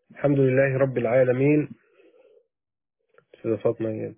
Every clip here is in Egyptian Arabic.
الحمد لله رب العالمين أستاذة فاطمة هي.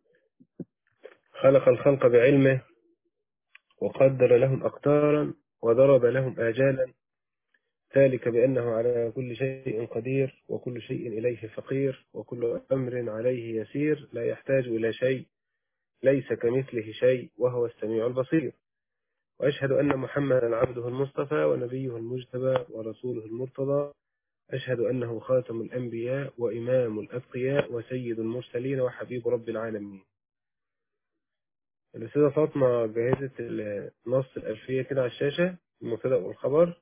خلق الخلق بعلمه وقدر لهم أقدارا وضرب لهم آجالا ذلك بأنه على كل شيء قدير وكل شيء إليه فقير وكل أمر عليه يسير لا يحتاج إلى شيء ليس كمثله شيء وهو السميع البصير وأشهد أن محمدا عبده المصطفى ونبيه المجتبى ورسوله المرتضى أشهد أنه خاتم الأنبياء وإمام الأتقياء وسيد المرسلين وحبيب رب العالمين الأستاذة فاطمة جهزت النص الألفية كده على الشاشة المبتدأ والخبر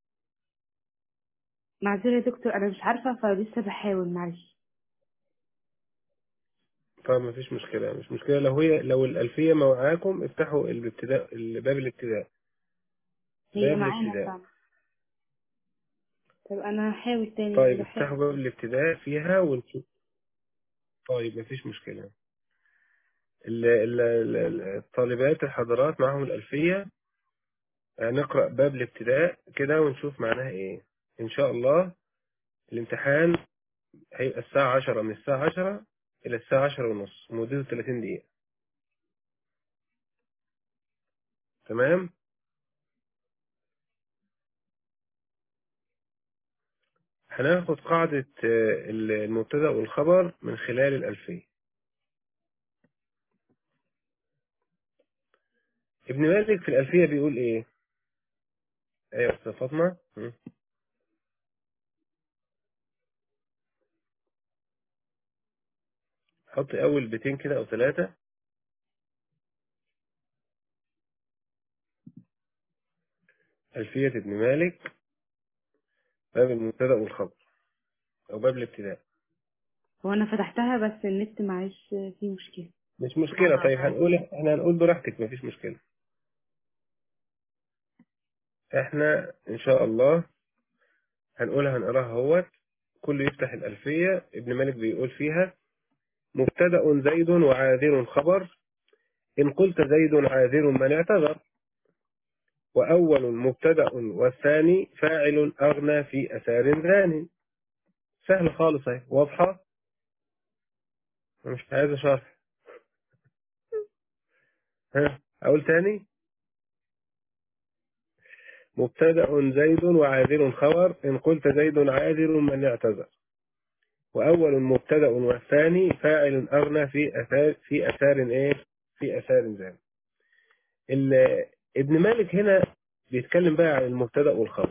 معذرة يا دكتور أنا مش عارفة فلسه بحاول معلش طيب مفيش مشكلة مش مشكلة لو هي لو الألفية معاكم افتحوا الابتداء باب الابتداء هي باب معانا الابتداء فعلا طب أنا هحاول تاني طيب بحاول. افتحوا باب الابتداء فيها ونشوف طيب مفيش مشكلة ال- ال- ال- الطالبات الحضرات معاهم الألفية نقرأ باب الابتداء كده ونشوف معناها ايه ان شاء الله الامتحان هيبقى الساعة عشرة من الساعة عشرة إلى الساعة عشرة ونص مدته 30 دقيقة تمام هناخد قاعدة آه، المبتدأ والخبر من خلال الألفية ابن مالك في الألفية بيقول إيه؟ أيوة أستاذ فاطمة م. حط أول بيتين كده أو ثلاثة ألفية ابن مالك باب المبتدأ والخبر أو باب الابتداء هو أنا فتحتها بس النت معلش فيه مشكلة مش مشكلة طيب هنقول احنا هنقول براحتك مفيش مشكلة احنا ان شاء الله هنقولها هنقراها اهوت كل يفتح الألفية ابن مالك بيقول فيها مبتدأ زيد وعاذر خبر إن قلت زيد عاذر من اعتذر وأول مبتدأ والثاني فاعل أغنى في أثار ثاني سهل خالص اهي واضحة مش عايز شرح ها أقول تاني مبتدأ زيد وعاذر خبر إن قلت زيد عاذر من اعتذر وأول مبتدأ والثاني فاعل أغنى في أثار في أثار إيه في أثار ذلك ال- ابن مالك هنا بيتكلم بقى عن المبتدأ والخبر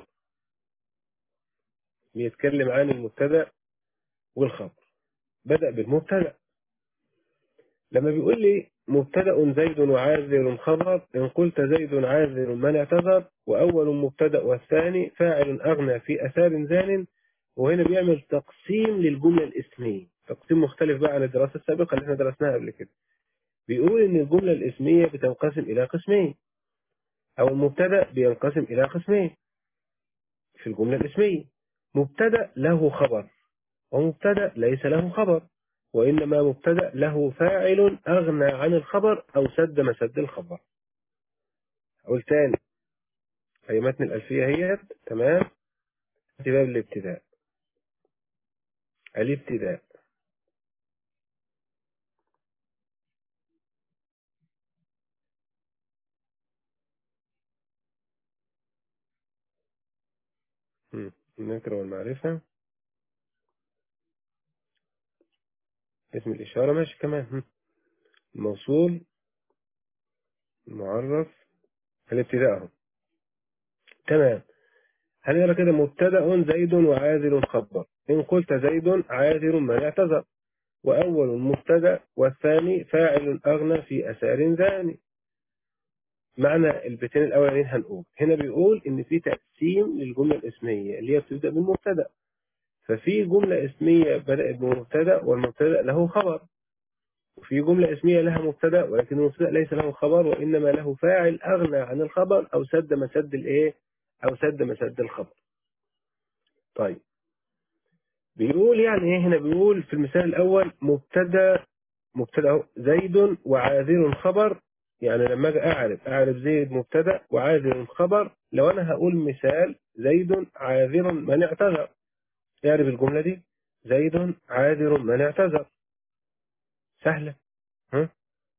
بيتكلم عن المبتدأ والخبر بدأ بالمبتدأ لما بيقول لي مبتدأ زيد وعاذر خبر إن قلت زيد عاذر من اعتذر وأول مبتدأ والثاني فاعل أغنى في أثار زان وهنا بيعمل تقسيم للجملة الاسمية تقسيم مختلف بقى عن الدراسة السابقة اللي احنا درسناها قبل كده بيقول إن الجملة الاسمية بتنقسم إلى قسمين أو المبتدأ بينقسم إلى قسمين في الجملة الاسمية مبتدأ له خبر ومبتدأ ليس له خبر وإنما مبتدأ له فاعل أغنى عن الخبر أو سد مسد الخبر أقول تاني هي متن الألفية هي تمام في باب الابتداء الابتداء مم. النكرة والمعرفة اسم الإشارة ماشي كمان مم. الموصول المعرف الابتداء اهو تمام هنقرا كده مبتدأ زيد وعاذر خبر إن قلت زيد عاذر من اعتذر وأول مبتدأ والثاني فاعل أغنى في أثار ذاني معنى البيتين الأولانيين هنقول هنا بيقول إن في تقسيم للجملة الاسمية اللي هي بتبدأ بالمبتدأ ففي جملة اسمية بدأت بمبتدأ والمبتدأ له خبر وفي جملة اسمية لها مبتدأ ولكن المبتدأ ليس له خبر وإنما له فاعل أغنى عن الخبر أو سد مسد الإيه أو سد مسد الخبر طيب بيقول يعني إيه هنا بيقول في المثال الأول مبتدأ مبتدأ أهو، زيد وعاذر خبر يعني لما اجي اعرف اعرف زيد مبتدا وعاذر خبر لو انا هقول مثال زيد عاذر من اعتذر اعرف الجمله دي زيد عاذر من اعتذر سهلة ها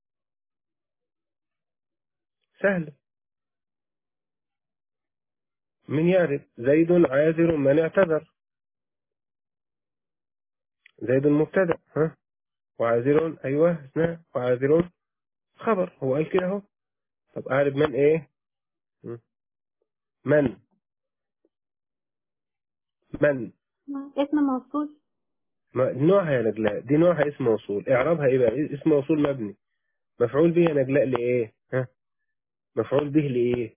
سهلة من يعرف زيد عاذر من اعتذر زيد مبتدأ ها وعاذر أيوه اثناء وعاذر خبر هو قال كده اهو طب أعرف من إيه م. من من اسم موصول ما نوعها يا نجلاء دي نوعها اسم موصول اعرابها ايه بقى اسم موصول مبني مفعول به يا نجلاء لايه ها مفعول به لايه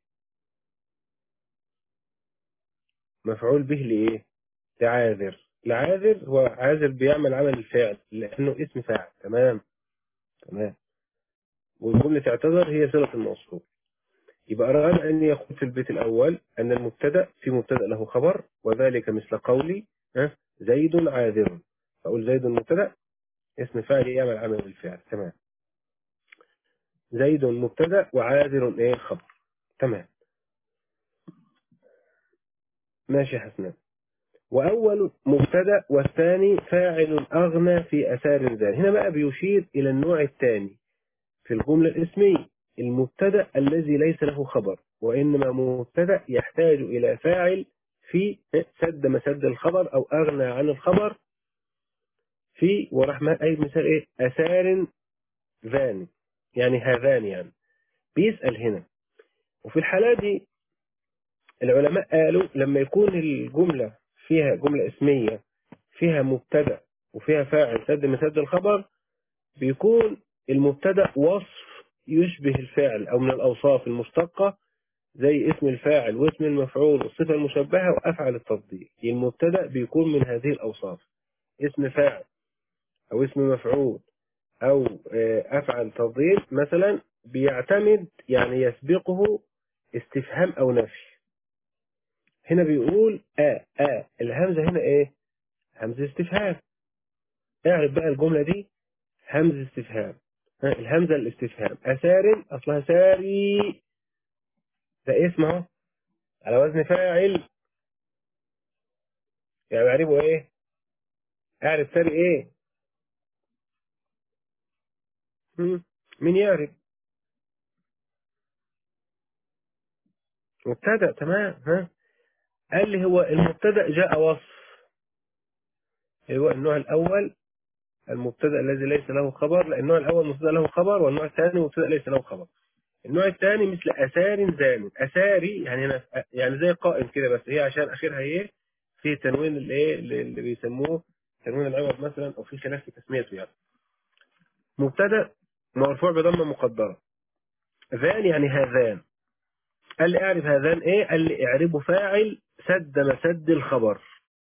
مفعول به لايه لعاذر العاذر هو عاذر بيعمل عمل الفعل لانه اسم فاعل تمام تمام والجملة اعتذر هي صلة الموصول يبقى أراد أن يقول في البيت الأول أن المبتدأ في مبتدأ له خبر وذلك مثل قولي ها زيد عاذر فأقول زيد مبتدأ اسم فاعل يعمل عمل الفعل تمام زيد مبتدأ وعاذر ايه خبر تمام ماشي حسنا وأول مبتدأ والثاني فاعل أغنى في أثار ذلك هنا بقى بيشير إلى النوع الثاني في الجملة الاسمية المبتدأ الذي ليس له خبر وإنما مبتدأ يحتاج إلى فاعل في سد مسد الخبر أو أغنى عن الخبر في ورحمة أي مثال إيه أثار ذان يعني هذان يعني بيسأل هنا وفي الحالة دي العلماء قالوا لما يكون الجملة فيها جملة اسمية فيها مبتدأ وفيها فاعل سد مسد الخبر بيكون المبتدأ وصف يشبه الفعل أو من الأوصاف المشتقة زي اسم الفاعل واسم المفعول والصفة المشبهة وأفعل التفضيل المبتدأ بيكون من هذه الأوصاف اسم فاعل أو اسم مفعول أو أفعل تفضيل مثلا بيعتمد يعني يسبقه استفهام أو نفي هنا بيقول آ آ الهمزة هنا إيه همزة استفهام اعرف بقى الجملة دي همزة استفهام الهمزة الاستفهام أسار أصلها ساري ده اسمه على وزن فاعل يعني أعرفه إيه أعرف ساري إيه مين يعرف مبتدأ تمام ها قال لي هو المبتدأ جاء وصف هو النوع الأول المبتدأ الذي ليس له خبر لأن النوع الأول مبتدأ له خبر والنوع الثاني مبتدأ ليس له خبر النوع الثاني مثل أثار زان أثاري يعني هنا يعني زي قائم كده بس هي عشان آخرها إيه في تنوين الإيه اللي بيسموه تنوين العوض مثلا أو في خلاف في تسميته يعني مبتدأ مرفوع بضمة مقدرة ذان يعني هذان قال لي اعرف هذان ايه قال لي اعربه فاعل سد مسد الخبر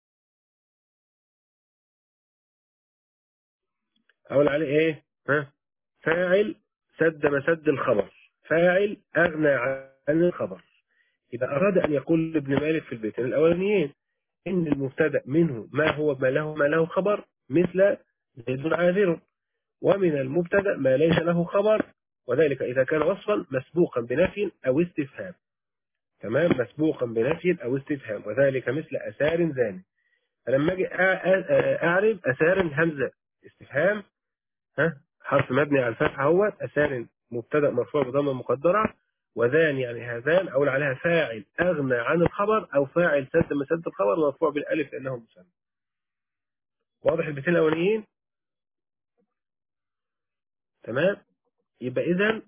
اقول عليه ايه ها فاعل سد مسد الخبر فاعل اغنى عن الخبر يبقى اراد ان يقول ابن مالك في البيتين الاولانيين ان المبتدا منه ما هو ما له ما له خبر مثل زيد عاذر ومن المبتدا ما ليس له خبر وذلك اذا كان وصفا مسبوقا بنفي او استفهام تمام مسبوقا بنفي او استفهام وذلك مثل اثار زاني فلما اجي اعرف اثار همزه استفهام ها حرف مبني على الفتحه هو اثار مبتدا مرفوع بضمه مقدره وذان يعني هذان اقول عليها فاعل اغنى عن الخبر او فاعل سد مسد الخبر مرفوع بالالف لانه مسمى واضح البيتين الاولانيين تمام يبقى اذا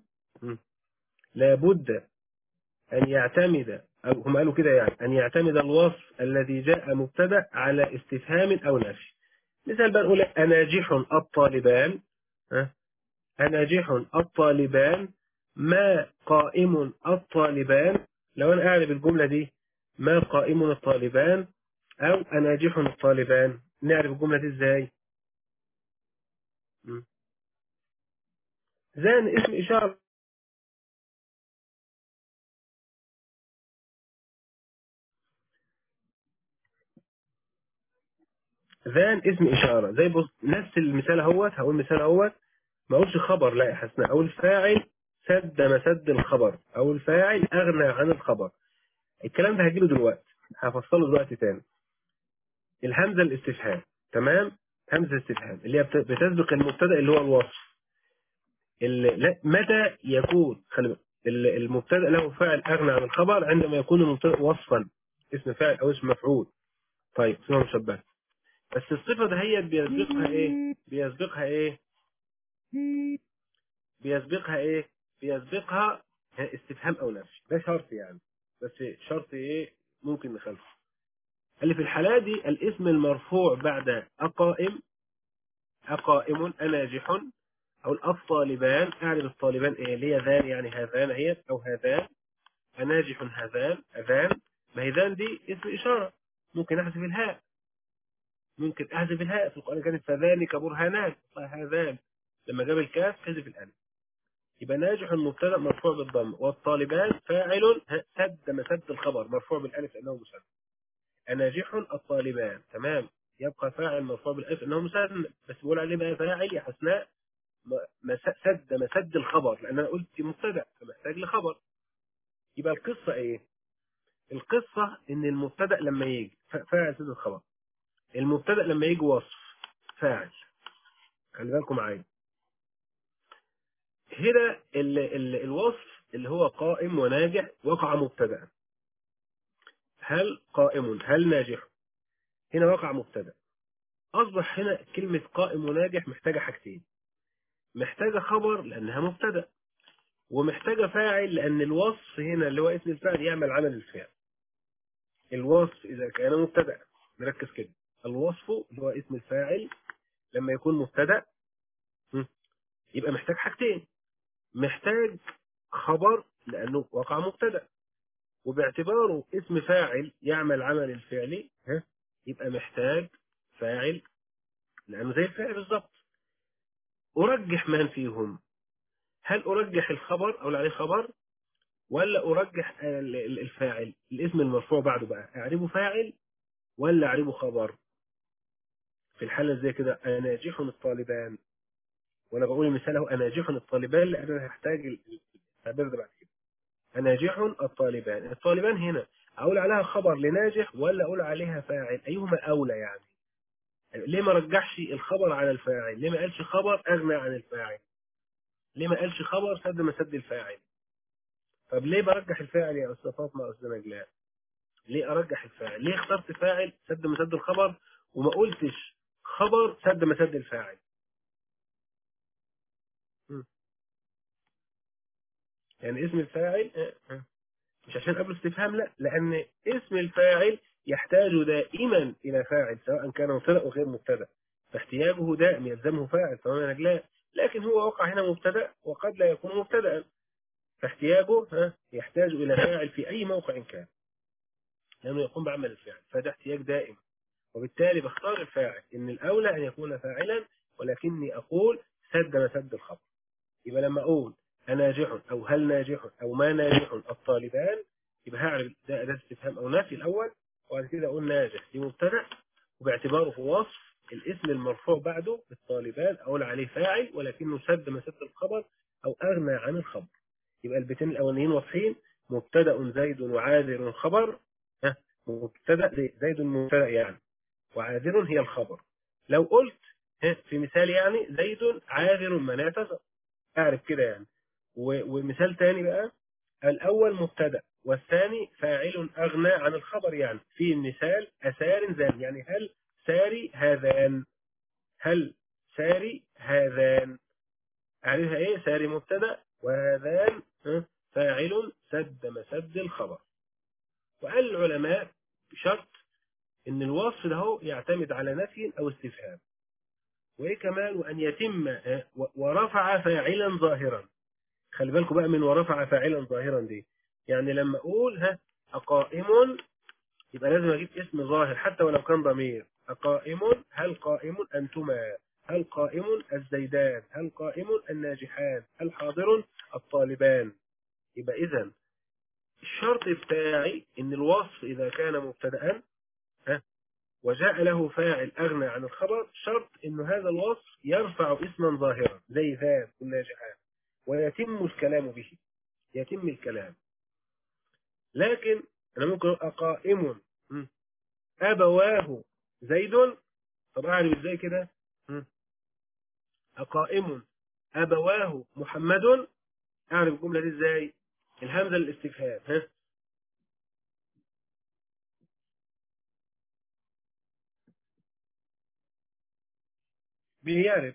لابد أن يعتمد أو هم قالوا كده يعني أن يعتمد الوصف الذي جاء مبتدا على استفهام أو نفي مثال بقى نقول أناجح الطالبان أناجح الطالبان ما قائم الطالبان لو أنا أعرف الجملة دي ما قائم الطالبان أو أناجح الطالبان نعرف الجملة دي إزاي زان اسم إشارة ذان اسم إشارة زي بص نفس المثال اهوت هقول مثال اهوت ما اقولش خبر لا يا حسنا اقول فاعل سد مسد الخبر او الفاعل اغنى عن الخبر الكلام ده هجيله دلوقتي هفصله دلوقتي تاني الهمزة الاستفهام تمام همزة استفهام اللي هي بت- بتسبق المبتدا اللي هو الوصف اللي لا متى يكون خلي بالك، ال- المبتدا له فاعل اغنى عن الخبر عندما يكون المبتدا وصفا اسم فاعل او اسم مفعول طيب صفه مشبهه بس الصفه دهيت بيسبقها ايه بيسبقها ايه بيسبقها ايه بيسبقها استفهام او نفي ده شرط يعني بس شرط ايه ممكن نخلفه اللي في الحالة دي الاسم المرفوع بعد أقائم أقائم أناجح أو الطالبان أعرف الطالبان إيه ليه ذان يعني هذان هي أو هذان أناجح هذان أذان ما هي ذان دي اسم إشارة ممكن أحذف الهاء ممكن أحذف الهاء في القرآن كانت فذلك برهانان هذان لما جاب الكاف حذف الألف يبقى ناجح مبتدا مرفوع بالضم والطالبان فاعل سد مسد الخبر مرفوع بالالف لانه مسد ناجح الطالبان تمام يبقى فاعل مرفوع بالالف لانه مسد بس بقول عليه بقى فاعل يا حسناء م- مس- سد مسد الخبر لان انا قلت مبتدا فمحتاج لخبر يبقى القصه ايه القصه ان المبتدا لما يجي ف- فاعل سد الخبر المبتدا لما يجي وصف فاعل خلي بالكم معايا هنا ال ال الوصف اللي هو قائم وناجح وقع مبتدا هل قائم هل ناجح هنا وقع مبتدا اصبح هنا كلمه قائم وناجح محتاجه حاجتين محتاجه خبر لانها مبتدا ومحتاجه فاعل لان الوصف هنا اللي هو اسم الفاعل يعمل عمل الفعل الوصف اذا كان مبتدا نركز كده الوصف اللي هو اسم الفاعل لما يكون مبتدا م، يبقى محتاج حاجتين محتاج خبر لانه وقع مبتدا وباعتباره اسم فاعل يعمل عمل الفعل ها يبقى محتاج فاعل لانه زي الفاعل بالظبط ارجح من فيهم هل ارجح الخبر او عليه خبر ولا ارجح ال- ال- الفاعل الاسم المرفوع بعده بقى اعربه فاعل ولا اعربه خبر في الحاله زي كده اناجح الطالبان وانا بقول مثاله اناجح الطالبان لان انا هحتاج ال- ال- التعبير ده بعد كده اناجح الطالبان الطالبان هنا اقول عليها خبر لناجح ولا اقول عليها فاعل ايهما اولى يعني ليه ما رجحش الخبر على الفاعل ليه ما قالش خبر اغنى عن الفاعل ليه ما قالش خبر سد مسد الفاعل طب ليه برجح الفاعل يا استاذ فاطمه يا استاذ نجلاء ليه ارجح الفاعل ليه اخترت فاعل سد مسد الخبر وما قلتش خبر سد مسد الفاعل م. يعني اسم الفاعل آه، آه. مش عشان قبل استفهام لا لان اسم الفاعل يحتاج دائما الى فاعل سواء كان مبتدا او غير مبتدا فاحتياجه دائم يلزمه فاعل تمام يا نجلاء لكن هو وقع هنا مبتدا وقد لا يكون مبتدا فاحتياجه ها يحتاج الى فاعل في اي موقع كان لانه يقوم بعمل الفعل فده احتياج دائم وبالتالي بختار الفاعل ان الاولى ان يكون فاعلا ولكني اقول سد مسد الخبر يبقى لما اقول اناجح او هل ناجح او ما ناجح الطالبان يبقى هعرف ده اداه استفهام او نفي الاول وبعد كده اقول ناجح دي مبتدا وباعتباره في وصف الاسم المرفوع بعده الطالبان اقول عليه فاعل ولكنه سد مسد الخبر او اغنى عن الخبر يبقى البيتين الاولانيين واضحين مبتدا زيد وعاذر خبر ها مبتدا زي- زيد مبتدا يعني وعاذر هي الخبر لو قلت ها في مثال يعني زيد عاذر من اعتذر اعرف كده يعني و- ومثال تاني بقى الاول مبتدا والثاني فاعل اغنى عن الخبر يعني في مثال اسار زان يعني هل ساري هذان هل ساري هذان أعرفها إيه ساري مبتدأ وهذان ها، فاعل سد مسد الخبر وقال العلماء بشرط إن الوصف ده هو يعتمد على نفي أو استفهام وإيه كمان وأن يتم ها، و- ورفع فاعلا ظاهرا خلي بالكم بقى من ورفع فاعلا ظاهرا دي يعني لما أقول ها أقائم يبقى لازم أجيب اسم ظاهر حتى ولو كان ضمير أقائم هل قائم أنتما هل قائم الزيدان هل قائم الناجحان هل حاضر الطالبان يبقى إذا الشرط بتاعي إن الوصف إذا كان مبتدأ ها وجاء له فاعل أغنى عن الخبر شرط إن هذا الوصف يرفع اسما ظاهرا زي ذان والناجحان ويتم الكلام به يتم الكلام لكن أنا ممكن أقول أقائم م، أبواه زيد طب اعرف ازاي كده هم؟ أقائم أبواه محمد أعرف الجملة دي ازاي الهمزة للاستفهام ها بيعرف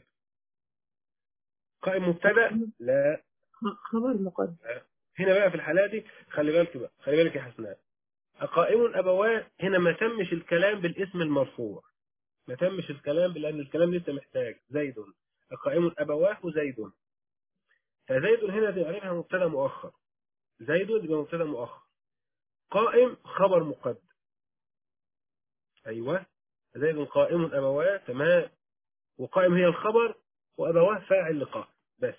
قائم مبتدا لا خ- خبر مقدم هنا بقى في الحالة دي خلي بالك بقى خلي بالك يا حسناء أقائم أبواه هنا ما تمش الكلام بالاسم المرفوع ما تمش الكلام لأن الكلام لسه محتاج زيد أقائم أبواه زيد فزيد هنا تعرفها مبتدا مؤخر زيد يبقى مبتدا مؤخر قائم خبر مقدم أيوه زيد قائم أبواه تمام وقائم هي الخبر وأبواه فاعل لقائم بس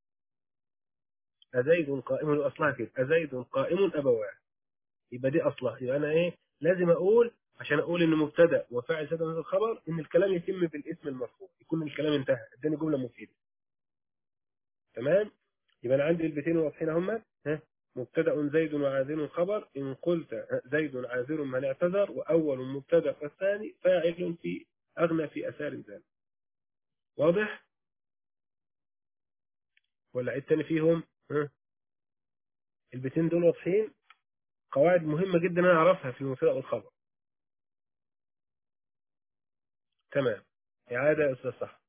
أزيد قائم أصلها كده أزيد قائم أبواه يبقى دي أصلها يبقى أنا إيه لازم أقول عشان أقول إن مبتدأ وفاعل سادة من الخبر إن الكلام يتم بالاسم المرفوع يكون الكلام انتهى اداني جملة مفيدة تمام يبقى أنا عندي البيتين واضحين هما ها مبتدأ زيد وعاذر خبر إن قلت ها، زيد عاذر من اعتذر وأول مبتدأ والثاني فاعل في أغنى في أثار ذلك واضح ولا عيد تاني فيهم ها؟ البيتين دول واضحين قواعد مهمة جدا أنا أعرفها في المبتدأ والخبر تمام إعادة يا أستاذ صح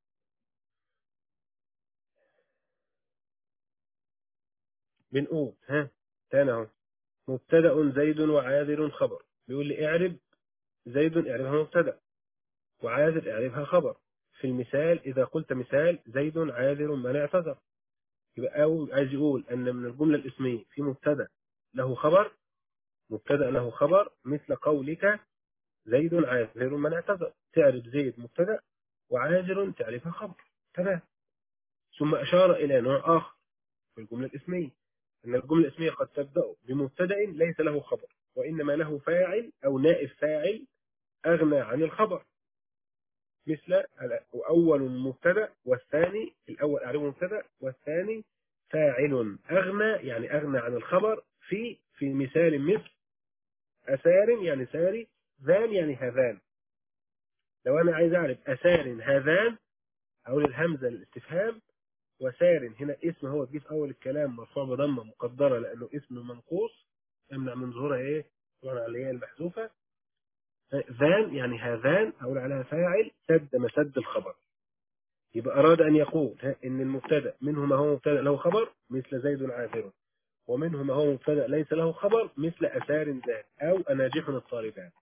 بنقول ها تاني أهو مبتدأ زيد وعاذر خبر بيقول لي اعرب زيد اعربها مبتدأ وعاذر اعربها خبر في المثال إذا قلت مثال زيد عاذر من اعتذر يبقى أو عايز يقول أن من الجملة الاسمية في مبتدأ له خبر مبتدأ له خبر مثل قولك زيد عاذر من اعتذر تعرف زيد مبتدأ وعاذر تعرفها خبر تمام ثم أشار إلى نوع آخر في الجملة الاسمية أن الجملة الاسمية قد تبدأ بمبتدأ ليس له خبر وإنما له فاعل أو نائب فاعل أغنى عن الخبر مثل أول مبتدأ والثاني الأول أعرف مبتدأ والثاني فاعل أغنى يعني أغنى عن الخبر في في مثال مثل أسار يعني ساري ذان يعني هذان لو أنا عايز أعرف أسار هذان أقول الهمزة للاستفهام وسار هنا اسم هو تجيب أول الكلام مرفوع بضمة مقدرة لأنه اسم منقوص يمنع من ظهورها إيه؟ طبعا اللي هي المحذوفة ذان يعني هذان أقول عليها فاعل سد مسد الخبر يبقى أراد أن يقول ها، إن المبتدأ منه ما هو مبتدأ له خبر مثل زيد عاثر ومنه ما هو مبتدأ ليس له خبر مثل أسار ذات أو أناجح الطالبان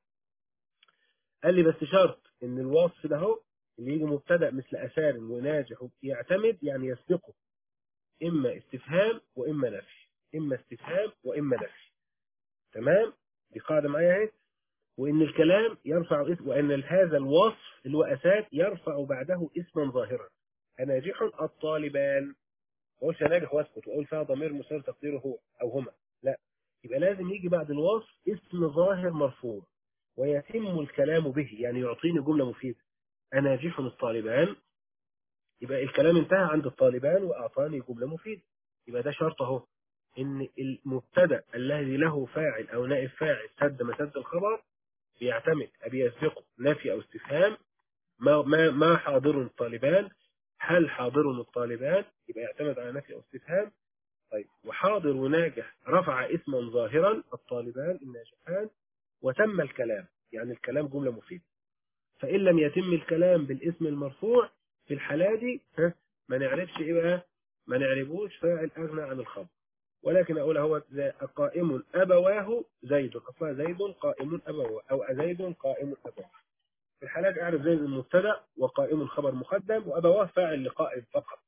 قال لي بس شرط إن الوصف ده هو اللي يجي مبتدأ مثل أسار وناجح يعتمد يعني يسبقه إما استفهام وإما نفي إما استفهام وإما نفي تمام دي قاعدة معايا اهي وإن الكلام يرفع اسم وإن هذا الوصف اللي هو أساد يرفع بعده اسما ظاهرا أناجح الطالبان ما اقولش ناجح واسكت واقول فيها ضمير مسار تقديره هو او هما لا يبقى لازم يجي بعد الوصف اسم ظاهر مرفوع ويتم الكلام به يعني يعطيني جمله مفيده اناجح الطالبان يبقى الكلام انتهى عند الطالبان واعطاني جمله مفيده يبقى ده شرط اهو ان المبتدا الذي له فاعل او نائب فاعل سد مسد الخبر بيعتمد ابي يسبقه نفي او استفهام ما ما ما حاضر الطالبان هل حاضر الطالبان يبقى يعتمد على نفي او استفهام طيب وحاضر وناجح رفع اسما ظاهرا الطالبان الناجحان وتم الكلام يعني الكلام جمله مفيده فان لم يتم الكلام بالاسم المرفوع في الحاله دي ها ما نعرفش ايه بقى ما نعرفوش فاعل اغنى عن الخبر ولكن اقول هو زي- قائم ابواه زيد اصلا زيد قائم ابواه او زيد قائم ابواه في الحالات اعرف زيد المبتدا وقائم الخبر مقدم وابواه فاعل لقائم فقط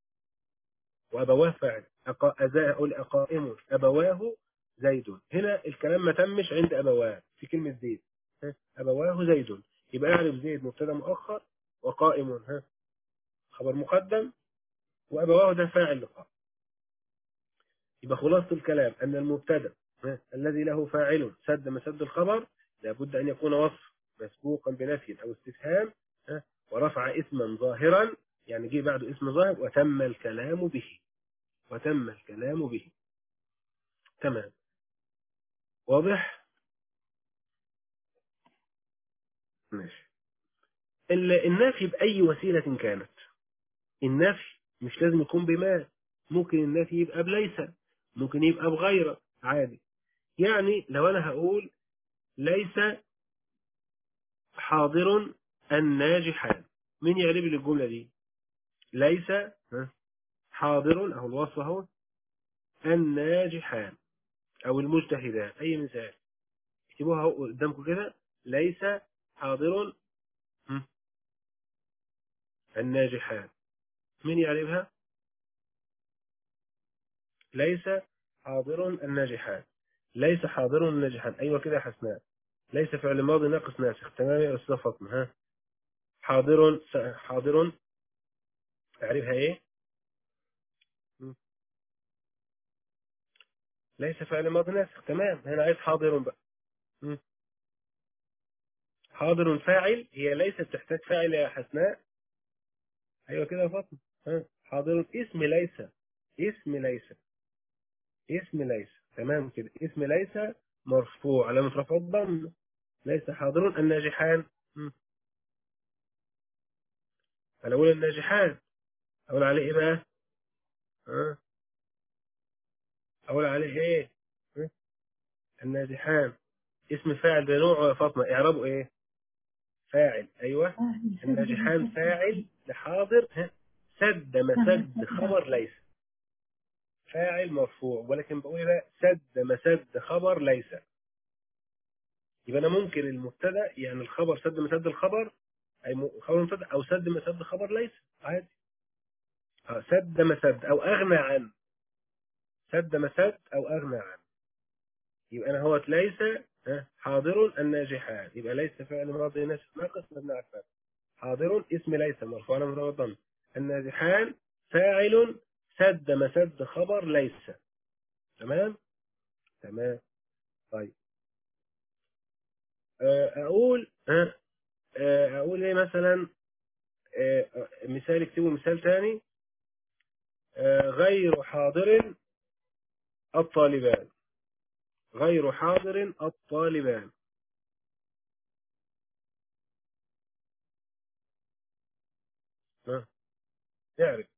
وابواه فاعل أقا... أزا... اقول اقائم ابواه زيد هنا الكلام ما تمش عند ابواه في كلمه زيد ها؟ ابواه زيد يبقى اعرف زيد مبتدا مؤخر وقائم ها خبر مقدم وابواه ده فاعل لقائم يبقى خلاصة الكلام أن المبتدا ها، الذي له فاعل سد مسد الخبر لابد أن يكون وصف مسبوقا بنفي أو استفهام ها، ورفع اسما ظاهرا يعني جه بعده اسم ظاهر وتم الكلام به وتم الكلام به تمام واضح ماشي ال- النفي بأي وسيلة كانت النفي مش لازم يكون بما ممكن النفي يبقى بليس ممكن يبقى بغيره عادي يعني لو أنا هقول ليس حاضر الناجحان مين يعرف لي الجملة دي ليس ها، حاضر أهو الوصف أهو الناجحان أو المجتهدان أي مثال اكتبوها أهو قدامكم كده ليس حاضر هم، الناجحان مين يعرفها ليس حاضر الناجحان ليس حاضر الناجحان أيوة كده يا حسناء ليس فعل ماضي ناقص ناسخ تمام يا أستاذ فاطمة ها حاضر س- حاضر تعرفها إيه م. ليس فعل ماضي ناسخ تمام هنا عايز حاضر بقى م. حاضر فاعل هي ليست تحتاج فاعل يا حسناء أيوة كده يا فاطمة ها حاضر اسم ليس اسم ليس اسم ليس تمام كده اسم ليس مرفوع علامة رفع الضم ليس حاضر الناجحان م. أنا أقول الناجحان أقول عليه إيه بقى ها أقول عليه إيه ها؟ الناجحان اسم فاعل ده نوعه يا فاطمة إعرابه إيه فاعل أيوه الناجحان فاعل لحاضر ها سد مسد خبر ليس فاعل مرفوع ولكن بقول إيه بقى سد مسد خبر ليس يبقى أنا ممكن المبتدأ يعني الخبر سد مسد الخبر أي م- خبر مبتدأ أو سد مسد خبر ليس عادي آه، سد مسد أو أغنى عن سد مسد أو أغنى عن يبقى أنا هو ليس ها، حاضر الناجحان يبقى ليس فعل ماضي ناسخ ناقص مبني على الفتح حاضر اسم ليس مرفوع على متوضم الناجحان فاعل سد مسد خبر ليس تمام تمام طيب آه، أقول ها، آه، أقول إيه مثلا آه، آه، مثال اكتبوا مثال تاني آه، غير حاضر الطالبان غير حاضر الطالبان ها، اعرف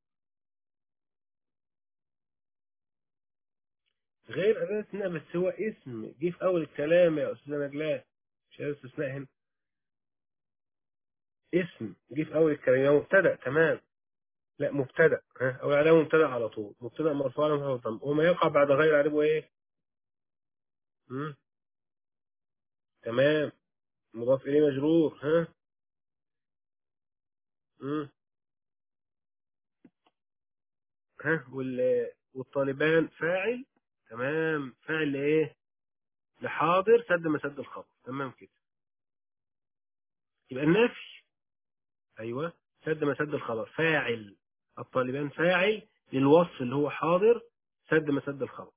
غير أداة استثناء بس هو اسم جه في أول الكلام يا أستاذ نجلاء مش هذا استثناء هنا اسم جه في أول الكلام يا مبتدأ تمام لا مبتدأ ها أو علامة مبتدأ على طول مبتدأ مرفوع على مرفوع الضم وما يقع بعد غير عربه إيه؟ مم. تمام مضاف إليه مجرور ها مم. ها وال... والطالبان فاعل تمام فاعل لإيه؟ لحاضر سد مسد الخبر تمام كده يبقى النفي أيوه سد مسد الخبر فاعل الطالبان فاعل للوصف اللي هو حاضر سد مسد الخبر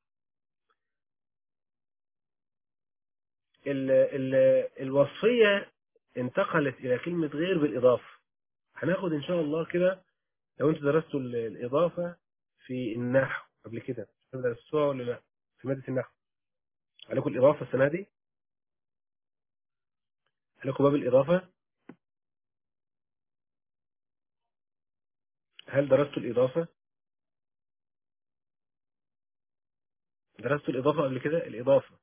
ال ال الوصفية انتقلت إلى كلمة غير بالإضافة هناخد إن شاء الله كده لو أنتوا درستوا ال- الإضافة في النحو قبل كده درستوها ولا لا في مادة النحو عليكم الإضافة السنة دي عليكم باب الإضافة هل درستوا الإضافة درستوا الإضافة قبل كده الإضافة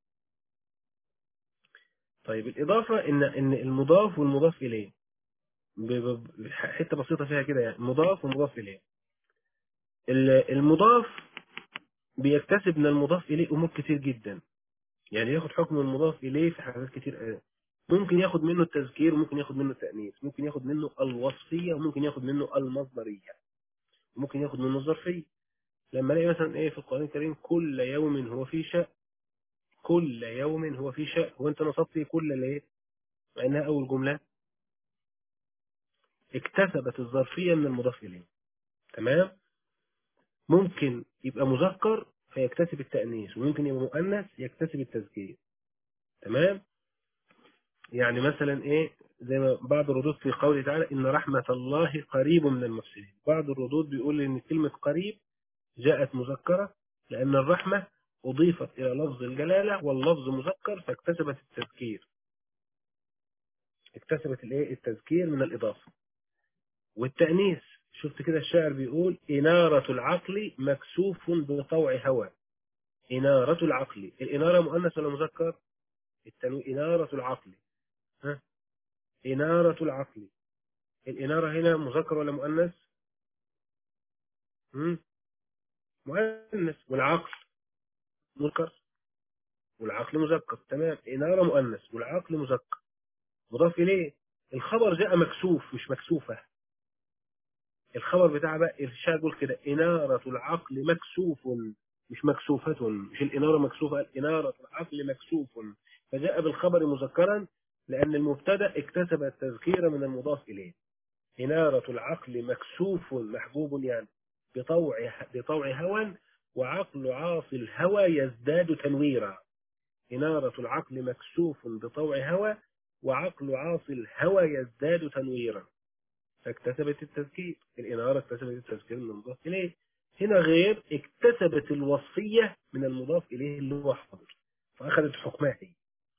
طيب الإضافة إن إن المضاف والمضاف إليه ب- ب- حتة بسيطة فيها كده يعني مضاف ومضاف إليه ال- المضاف بيكتسب من المضاف إليه أمور كتير جدا يعني ياخد حكم المضاف إليه في حاجات كتير قوي. ممكن ياخد منه التذكير وممكن ياخد منه التأنيث ممكن ياخد منه الوصفية وممكن ياخد منه المصدرية وممكن ياخد منه الظرفية لما الاقي مثلا ايه في القرآن الكريم كل يوم هو في شأن كل يوم هو في شأن هو انت نصبت إيه كل ليه مع انها اول جملة اكتسبت الظرفية من المضاف إليه تمام ممكن يبقى مذكر فيكتسب التأنيث وممكن يبقى مؤنث يكتسب التذكير تمام يعني مثلا ايه زي ما بعض الردود في قوله تعالى ان رحمة الله قريب من المحسنين بعض الردود بيقول ان كلمة قريب جاءت مذكرة لان الرحمة اضيفت الى لفظ الجلالة واللفظ مذكر فاكتسبت التذكير اكتسبت الايه التذكير من الإضافة والتأنيث شفت كده الشاعر بيقول إنارة العقل مكسوف بطوع هوى إنارة العقل الإنارة مؤنث ولا مذكر التنوين إنارة العقل ها إنارة العقل الإنارة هنا مذكر ولا مؤنث هم؟ مؤنث والعقل مذكر والعقل مذكر تمام إنارة مؤنث والعقل مذكر مضاف إليه الخبر جاء مكسوف مش مكسوفة الخبر بتاع بقى الشاعر يقول كده إنارة العقل مكسوف مش مكسوفة مش الإنارة مكسوفة إنارة العقل مكسوف فجاء بالخبر مذكرا لأن المبتدا اكتسب التذكير من المضاف إليه إنارة العقل مكسوف محبوب يعني بطوع بطوع هوى وعقل عاصي الهوى يزداد تنويرا إنارة العقل مكسوف بطوع هوى وعقل عاصي الهوى يزداد تنويرا فاكتسبت التذكير الإنارة اكتسبت التذكير من المضاف إليه هنا غير اكتسبت الوصفية من المضاف إليه اللي هو حاضر فأخذت حكمها هي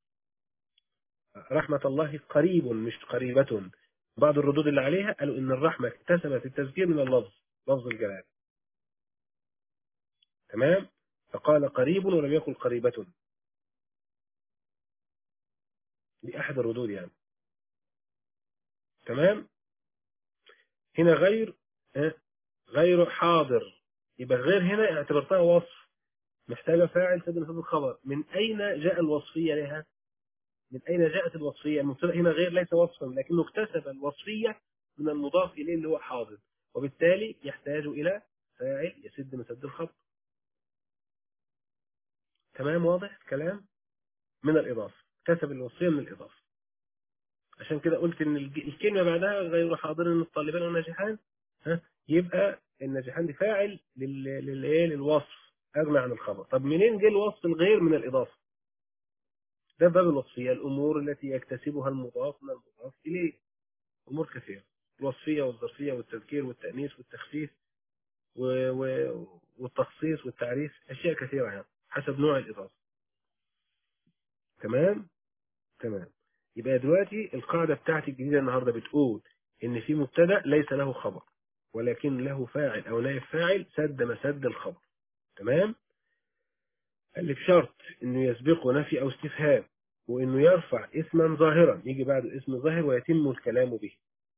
رحمة الله قريب مش قريبة بعض الردود اللي عليها قالوا إن الرحمة اكتسبت التذكير من اللفظ لفظ الجلال تمام فقال قريب ولم يقل قريبة دي أحد الردود يعني تمام هنا غير اه غير حاضر يبقى غير هنا اعتبرتها وصف محتاجة فاعل سد مسد الخبر من أين جاء الوصفية لها من أين جاءت الوصفية المبتدا هنا غير ليس وصفا لكنه اكتسب الوصفية من المضاف إليه اللي هو حاضر وبالتالي يحتاج إلى فاعل يسد مسد الخبر تمام واضح الكلام من الإضافة اكتسب الوصفية من الإضافة عشان كده قلت ان الكلمة بعدها غير حاضر الطالبان والناجحان ها يبقى الناجحان دي فاعل للايه للوصف اغنى عن الخبر طب منين جه الوصف الغير من الاضافه ده باب الوصفيه الامور التي يكتسبها المضاف من المضاف اليه امور كثيره الوصفيه والظرفيه والتذكير والتانيث والتخفيف و... و... والتخصيص والتعريف اشياء كثيره يعني حسب نوع الاضافه تمام تمام يبقى دلوقتي القاعده بتاعتي الجديده النهارده بتقول ان في مبتدا ليس له خبر ولكن له فاعل او نائب فاعل سد مسد الخبر تمام قال لي بشرط انه يسبقه نفي او استفهام وانه يرفع اسما ظاهرا يجي بعد اسم ظاهر ويتم الكلام به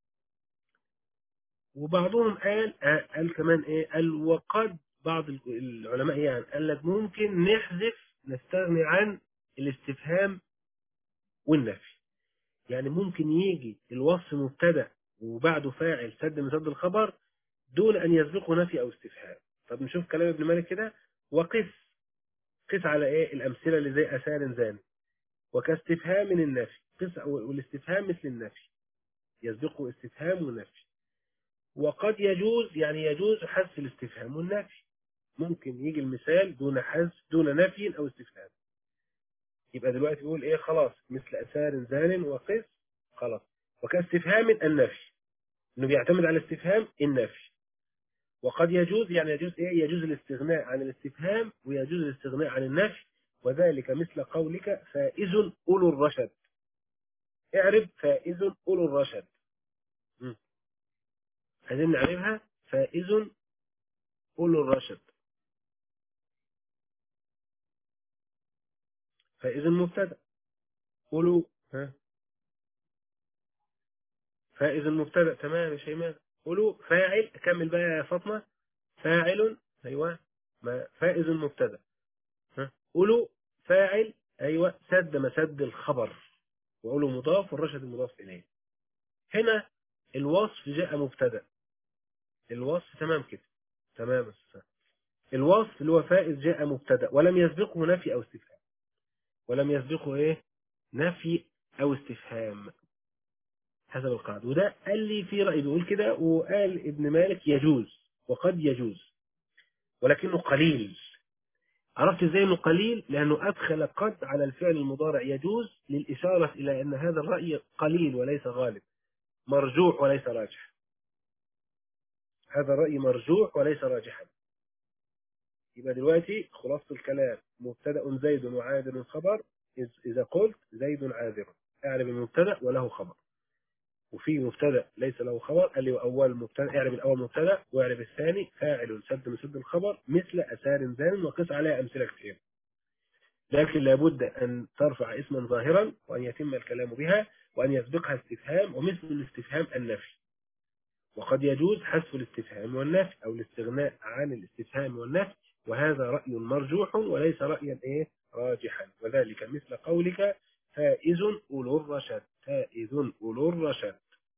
وبعضهم قال قال كمان ايه قال وقد بعض العلماء يعني قال لك ممكن نحذف نستغني عن الاستفهام والنفي يعني ممكن يجي الوصف مبتدا وبعده فاعل سد مسد الخبر دون أن يسبقه نفي أو استفهام طب نشوف كلام ابن مالك كده وقس قس على إيه الأمثلة اللي زي أسال زان وكاستفهام من النفي قس والاستفهام مثل النفي يسبقه استفهام ونفي وقد يجوز يعني يجوز حذف الاستفهام والنفي ممكن يجي المثال دون حذف دون نفي أو استفهام يبقى دلوقتي بيقول إيه خلاص مثل أسار زان وقس خلاص وكاستفهام النفي انه بيعتمد على الاستفهام النفي وقد يجوز يعني يجوز ايه يجوز الاستغناء عن الاستفهام ويجوز الاستغناء عن النفي وذلك مثل قولك فائز اولو الرشد اعرب فائز اولو الرشد عايزين نعرفها فائز اولو الرشد فائز مبتدا اولو ها فائز المبتدا تمام يا شيماء قولوا فاعل كمل بقى يا فاطمه فاعل ايوه ما فائز المبتدا ها قولوا فاعل ايوه سد مسد الخبر وقولوا مضاف والرشد المضاف اليه هنا الوصف جاء مبتدا الوصف تمام كده تمام السلام. الوصف اللي هو فائز جاء مبتدا ولم يسبقه نفي او استفهام ولم يسبقه ايه نفي او استفهام حسب القاعدة وده قال لي في رأي بيقول كده وقال ابن مالك يجوز وقد يجوز ولكنه قليل عرفت ازاي انه قليل لانه ادخل قد على الفعل المضارع يجوز للاشارة الى ان هذا الرأي قليل وليس غالب مرجوح وليس راجح هذا الرأي مرجوح وليس راجحا يبقى دلوقتي خلاصة الكلام مبتدأ زيد وعادل خبر إذا قلت زيد عاذر اعرف المبتدأ وله خبر وفي مبتدا ليس له خبر قال لي اول مبتدا اعرب الاول مبتدا واعرب الثاني فاعل سد من سد الخبر مثل اثار زان وقس عليها امثله كثير لكن لابد ان ترفع اسما ظاهرا وان يتم الكلام بها وان يسبقها استفهام ومثل الاستفهام النفي وقد يجوز حذف الاستفهام والنفي او الاستغناء عن الاستفهام والنفي وهذا راي مرجوح وليس رايا ايه راجحا وذلك مثل قولك فائز اولو الرشد فائز اولو الرشد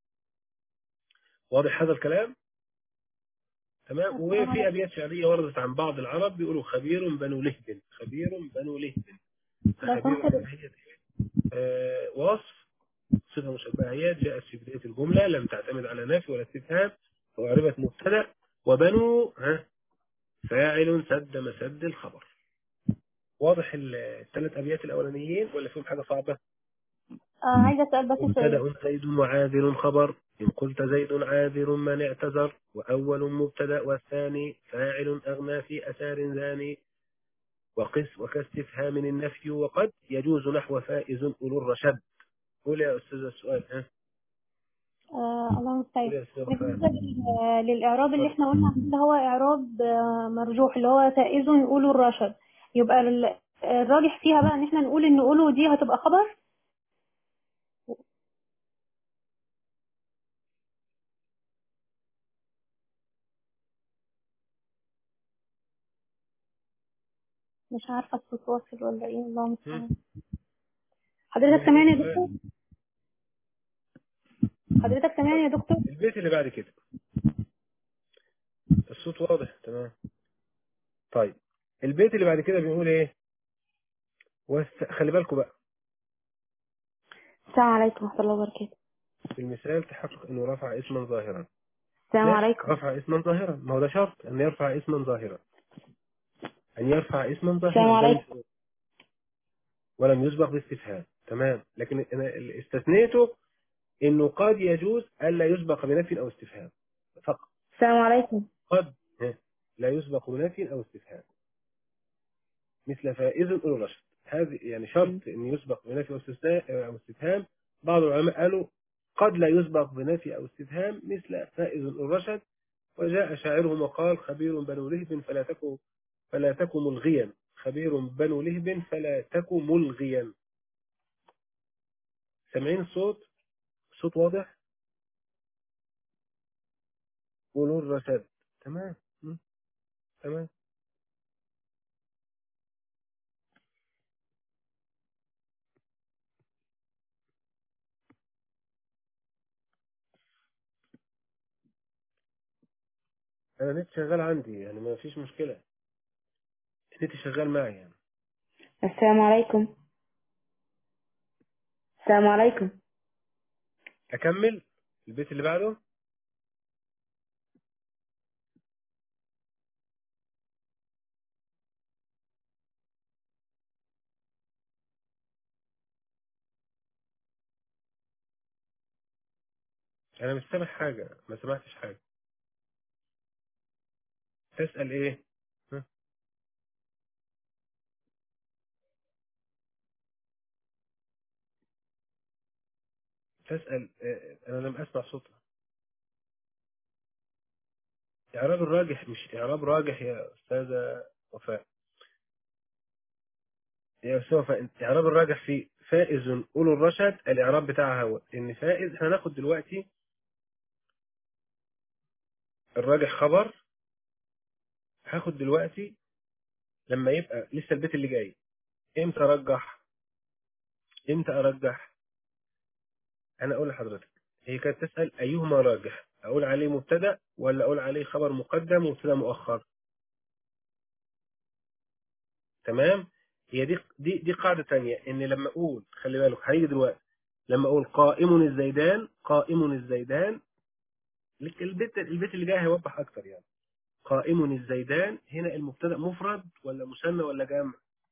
واضح هذا الكلام تمام وفي ابيات شعريه وردت عن بعض العرب بيقولوا خبير بنو لهب خبير بنو لهب خبير هي آه وصف صفه مشبهه هي جاءت في بدايه الجمله لم تعتمد على نفي ولا استفهام وعربت مبتدا وبنو ها فاعل سد مسد الخبر واضح الثلاث ابيات الاولانيين ولا فيهم حاجه صعبه آه عايزة أسأل بس سؤال مبتدا زيد وعاذر خبر إن قلت زيد عاذر من اعتذر وأول مبتدا والثاني فاعل أغنى في أثار ذاني وقس وكاستفهام النفي وقد يجوز نحو فائز أولو الرشد قول يا أستاذ السؤال ها آه الله قول المستعان يا أستاذ بالنسبة وفاء لل- للإعراب اللي احنا قلنا عليه اللي هو إعراب آه، مرجوح اللي هو فائز أولو الرشد يبقى ال- الراجح فيها بقى إن احنا نقول إن أولو دي هتبقى خبر مش عارفة الصوت واصل ولا إيه الله المستعان حضرتك سامعني يا دكتور حضرتك سامعني يا دكتور البيت اللي بعد كده الصوت واضح تمام طيب البيت اللي بعد كده بيقول ايه وس... خلي بالكم بقى السلام عليكم ورحمة الله وبركاته في المثال تحقق انه رفع اسما ظاهرا السلام ماشي، عليكم رفع اسما ظاهرا ما هو ده شرط ان يرفع اسما ظاهرا ان يرفع اسما ظاهرا السلام ده عليكم. مش- ولم يسبق باستفهام تمام لكن انا اللي استثنيته انه قد يجوز الا يسبق بنفي او استفهام فقط السلام عليكم قد ها، لا يسبق بنفي او استفهام مثل فائز اولو رشد هذه يعني شرط ان يسبق بنفي او استثناء او استفهام بعض العلماء قالوا قد لا يسبق بنفي او استفهام مثل فائز اولو رشد وجاء شاعرهم وقال خبير بنو لهب فلا تكن فلا تكن ملغيا خبير بنو لهب فلا تكن ملغيا سامعين الصوت الصوت واضح قولوا الرشد تمام م? تمام انا نت شغال عندي يعني ما فيش مشكله النت شغال معي يعني السلام عليكم السلام عليكم اكمل البيت اللي بعده انا مش سامع حاجه ما سمعتش حاجه تسال ايه ها؟ تسال آه، انا لم اسمع صوتها اعراب الراجح مش اعراب راجح يا استاذه وفاء يا استاذه وفاء انت اعراب الراجح في فائز اولو الرشد الاعراب بتاعها هو ان فائز احنا هناخد دلوقتي الراجح خبر هاخد دلوقتي لما يبقى لسه البيت اللي جاي امتى ارجح امتى ارجح انا اقول لحضرتك هي كانت تسال ايهما راجح اقول عليه مبتدا ولا اقول عليه خبر مقدم ومبتدا مؤخر تمام هي دي دي دي قاعده تانية ان لما اقول خلي بالك هيجي دلوقتي لما اقول قائم الزيدان قائم الزيدان لك البيت البيت اللي جاي هيوضح اكتر يعني قائم الزيدان هنا المبتدا مفرد ولا مثنى ولا جمع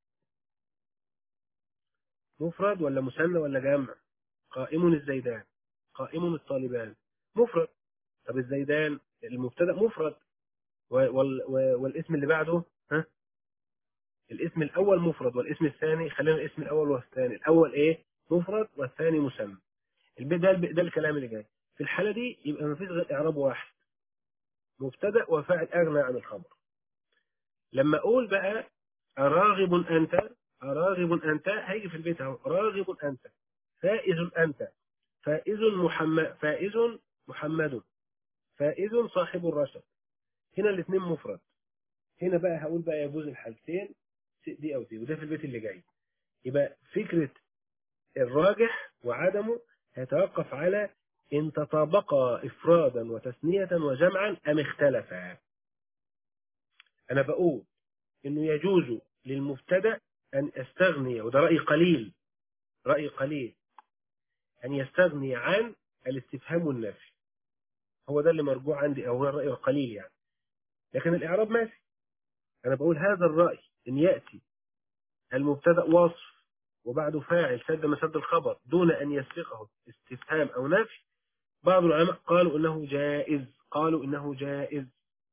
مفرد ولا مثنى ولا جمع قائم الزيدان قائم الطالبان مفرد طب الزيدان المبتدا مفرد و- وال- و- والاسم اللي بعده ها الاسم الاول مفرد والاسم الثاني خلينا الاسم الاول والثاني الاول ايه مفرد والثاني مثنى البيت ده ده الكلام اللي جاي في الحالة دي يبقى مفيش غير إعراب واحد مبتدأ وفاعل أغنى عن الخبر لما أقول بقى أراغب أنت أراغب أنت هيجي في البيت أهو راغب أنت فائز أنت فائز محمد فائز محمد فائز صاحب الرشد هنا الاثنين مفرد هنا بقى هقول بقى يجوز الحالتين دي أو دي وده في البيت اللي جاي يبقى فكرة الراجح وعدمه هيتوقف على إن تطابقا إفرادا وتثنية وجمعا أم اختلفا أنا بقول إنه يجوز للمبتدأ أن يستغني وده رأي قليل رأي قليل أن يستغني عن الاستفهام والنفي هو ده اللي مرجوع عندي أو هو الرأي القليل يعني لكن الإعراب ماشي أنا بقول هذا الرأي إن يأتي المبتدأ وصف وبعده فاعل سد مسد الخبر دون أن يسبقه استفهام أو نفي بعض العلماء قالوا إنه جائز قالوا إنه جائز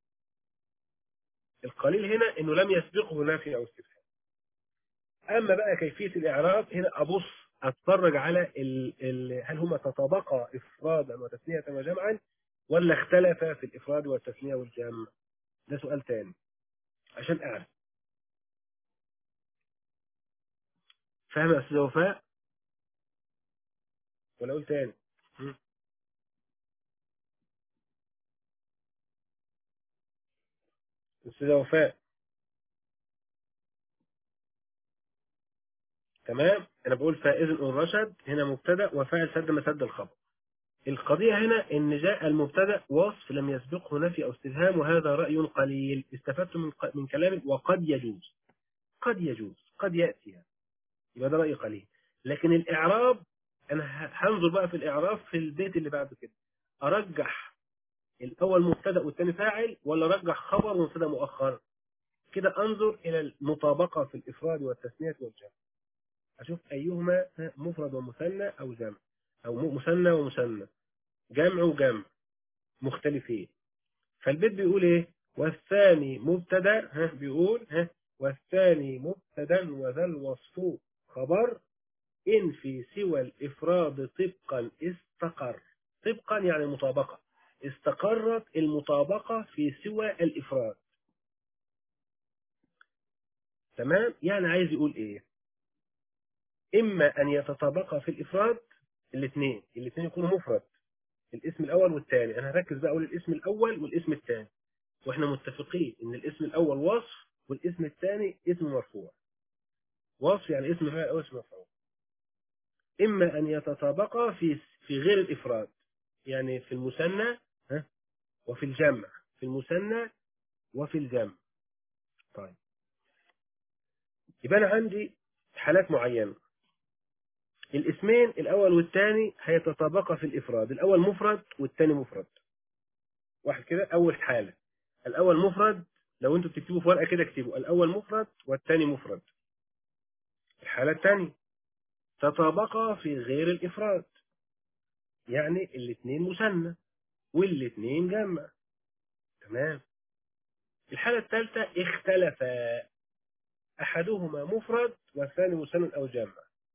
القليل هنا إنه لم يسبقه نفي أو استفهام أما بقى كيفية الإعراب هنا أبص أتفرج على ال ال هل هما تطابقا إفرادا وتثنية وجمعا ولا اختلفا في الإفراد والتثنية والجمع ده سؤال تاني عشان أعرف فاهم يا أستاذ وفاء ولا أقول تاني م? أستاذ وفاء تمام أنا بقول فائز إن رشد هنا مبتدأ وفاعل سد مسد الخبر القضية هنا إن جاء المبتدأ وصف لم يسبقه نفي أو استفهام وهذا رأي قليل استفدت من من كلامك وقد يجوز قد يجوز قد يأتي يعني. يبقى ده رأي قليل لكن الإعراب أنا هنظر بقى في الإعراب في البيت اللي بعد كده أرجح الأول مبتدأ والثاني فاعل ولا أرجح خبر ومبتدأ مؤخر كده أنظر إلى المطابقة في الإفراد والتثنية والجمع أشوف أيهما مفرد ومثنى أو جمع أو مثنى ومثنى جمع وجمع مختلفين فالبيت بيقول إيه والثاني مبتدا ها بيقول ها والثاني مبتدا وذا الوصف خبر إن في سوى الإفراد طبقا استقر طبقا يعني مطابقة استقرت المطابقة في سوى الإفراد تمام يعني عايز يقول إيه إما أن يتطابقا في الإفراد الاثنين الاثنين يكونوا مفرد الاسم الأول والثاني أنا هركز بقى أقول الاسم الأول والاسم الثاني وإحنا متفقين إن الاسم الأول وصف والاسم الثاني اسم مرفوع وصف يعني اسم فاعل أو اسم مفعول إما أن يتطابقا في في غير الإفراد يعني في المثنى ها وفي الجمع في المثنى وفي الجمع طيب يبقى أنا عندي حالات معينة الاسمين الأول والثاني هيتطابقا في الإفراد الأول مفرد والثاني مفرد واحد كده أول حالة الأول مفرد لو أنتوا بتكتبوا في ورقة كده اكتبوا الأول مفرد والثاني مفرد الحالة الثانية تطابقا في غير الإفراد يعني الاثنين مثنى والاثنين جمع تمام الحالة الثالثة اختلفا أحدهما مفرد والثاني مثنى أو جمع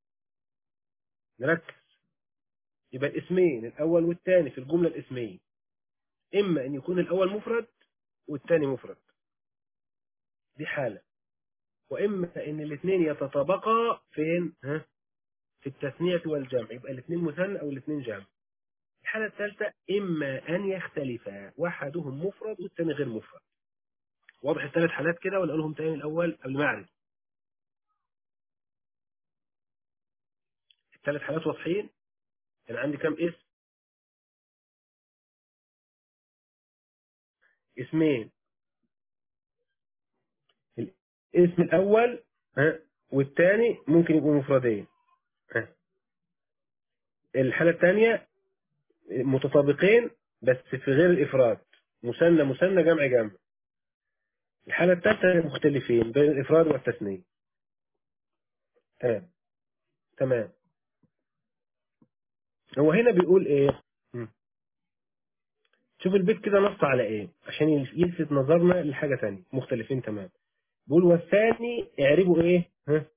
نركز يبقى الاسمين الأول والثاني في الجملة الاسمية إما أن يكون الأول مفرد والثاني مفرد دي حالة وإما أن الاثنين يتطابقا فين ها في التثنية والجمع يبقى الاثنين مثنى أو الاثنين جمع الحالة الثالثة إما أن يختلفا واحدهم مفرد والثاني غير مفرد واضح الثلاث حالات كده ولا أقولهم تاني الأول قبل ما أعرف الثلاث حالات واضحين أنا عندي كم اسم اسمين الاسم الأول ها والثاني ممكن يكونوا مفردين ها الحالة الثانية متطابقين بس في غير الإفراد مثنى مثنى جمع جمع الحالة الثالثة مختلفين بين الإفراد والتثنية تمام تمام هو هنا بيقول ايه شوف البيت كده نص على ايه عشان يلفت نظرنا لحاجة تانية مختلفين تمام بيقول والثاني اعربوا ايه ها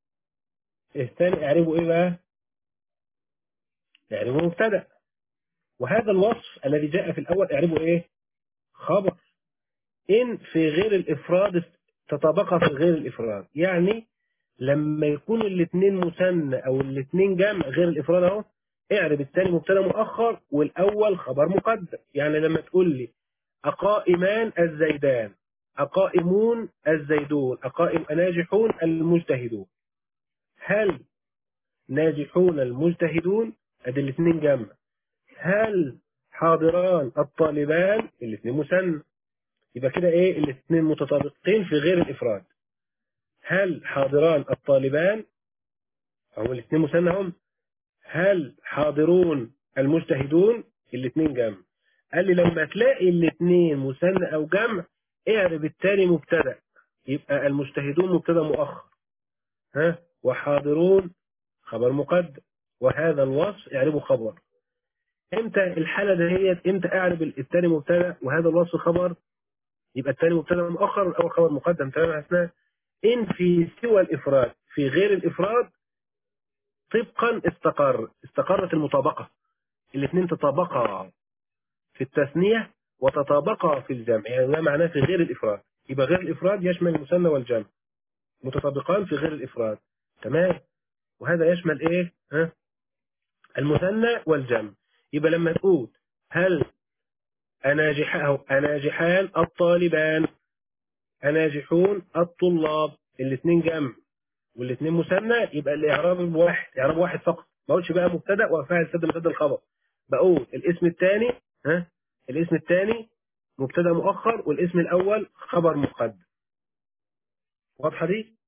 الثاني اعربوا ايه بقى اعربوا مبتدا وهذا الوصف الذي جاء في الأول اعربه إيه خبر إن في غير الإفراد تطابق في غير الإفراد يعني لما يكون الاثنين مثنى أو الاثنين جمع غير الإفراد أهو اعرب الثاني مبتدا مؤخر والأول خبر مقدم يعني لما تقول لي أقائمان الزيدان أقائمون الزيدون أقائم ناجحون المجتهدون هل ناجحون المجتهدون ادي الاثنين جمع هل حاضران الطالبان الاثنين مثنى يبقى كده ايه الاثنين متطابقين في غير الافراد هل حاضران الطالبان هم الاثنين مثنى هم هل حاضرون المجتهدون الاثنين جمع قال لي لما تلاقي الاثنين مثنى او جمع اعرب التاني مبتدا يبقى المجتهدون مبتدا مؤخر ها وحاضرون خبر مقدم وهذا الوصف اعربه خبر امتى الحالة دهيت امتى اعرب الثاني مبتدا وهذا الوصف خبر يبقى الثاني مبتدا مؤخر والاول خبر مقدم تمام يا حسناء ان في سوى الافراد في غير الافراد طبقا استقر استقرت المطابقة الاثنين تطابقا في التثنية وتطابقا في الجمع يعني ده معناه في غير الافراد يبقى غير الافراد يشمل المثنى والجمع متطابقان في غير الافراد تمام وهذا يشمل ايه ها المثنى والجمع يبقى لما تقول هل أناجحان أناجحان الطالبان أناجحون الطلاب الاثنين جمع والاثنين مثنى يبقى الإعراب واحد إعراب واحد فقط ما اقولش بقى مبتدا وفاعل سد مسد الخبر بقول الاسم الثاني ها الاسم الثاني مبتدا مؤخر والاسم الأول خبر مقدم واضحة دي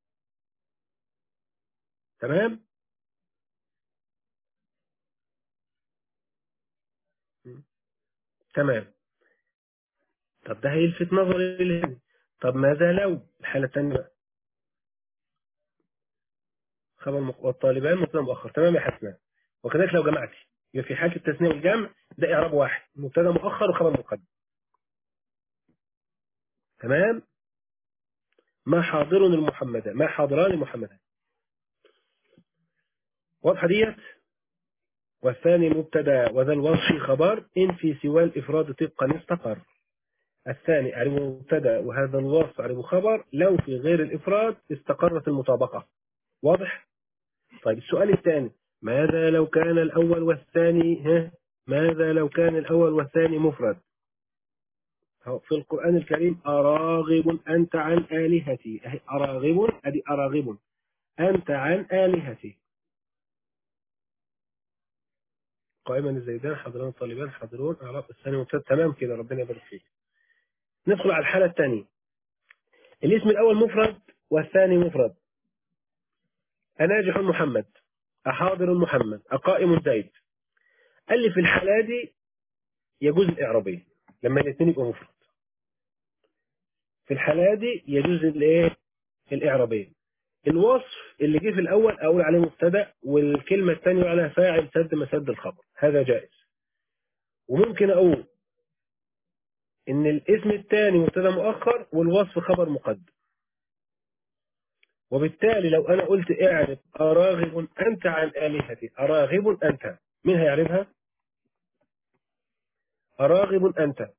تمام تمام طب ده هيلفت نظري لهنا طب ماذا لو الحالة الثانية بقى خبر مق... والطالبان مبتدا مؤخر تمام يا حسناء وكذلك لو جمعت يبقى في حالة التثنية والجمع ده إعراب واحد مبتدا مؤخر وخبر مقدم تمام ما حاضر المحمدان ما حاضران المحمدان واضحة ديت والثاني مبتدا وذا الوصف خبر إن في سوى الإفراد طبقا استقر الثاني أعربه مبتدا وهذا الوصف أعربه خبر لو في غير الإفراد استقرت المطابقة واضح؟ طيب السؤال الثاني ماذا لو كان الأول والثاني ها؟ ماذا لو كان الأول والثاني مفرد في القرآن الكريم أراغب أنت عن آلهتي أهي أراغب أدي أراغب أنت عن آلهتي قائما الزيدان حاضرون الطالبان حاضرون أعراب الثاني مبتدا تمام كده ربنا يبارك فيك ندخل على الحالة الثانية الاسم الأول مفرد والثاني مفرد أناجح محمد أحاضر محمد أقائم زيد قال لي في الحالة دي يجوز الإعرابية لما الاثنين يبقوا مفرد في الحالة دي يجوز الايه الإعرابية الوصف اللي جه في الأول أقول عليه مبتدا والكلمة الثانية عليها فاعل سد مسد الخبر هذا جائز وممكن أقول إن الاسم الثاني مبتدا مؤخر والوصف خبر مقدم وبالتالي لو أنا قلت اعرف أراغب أنت عن آلهتي أراغب أنت مين هيعرفها؟ أراغب أنت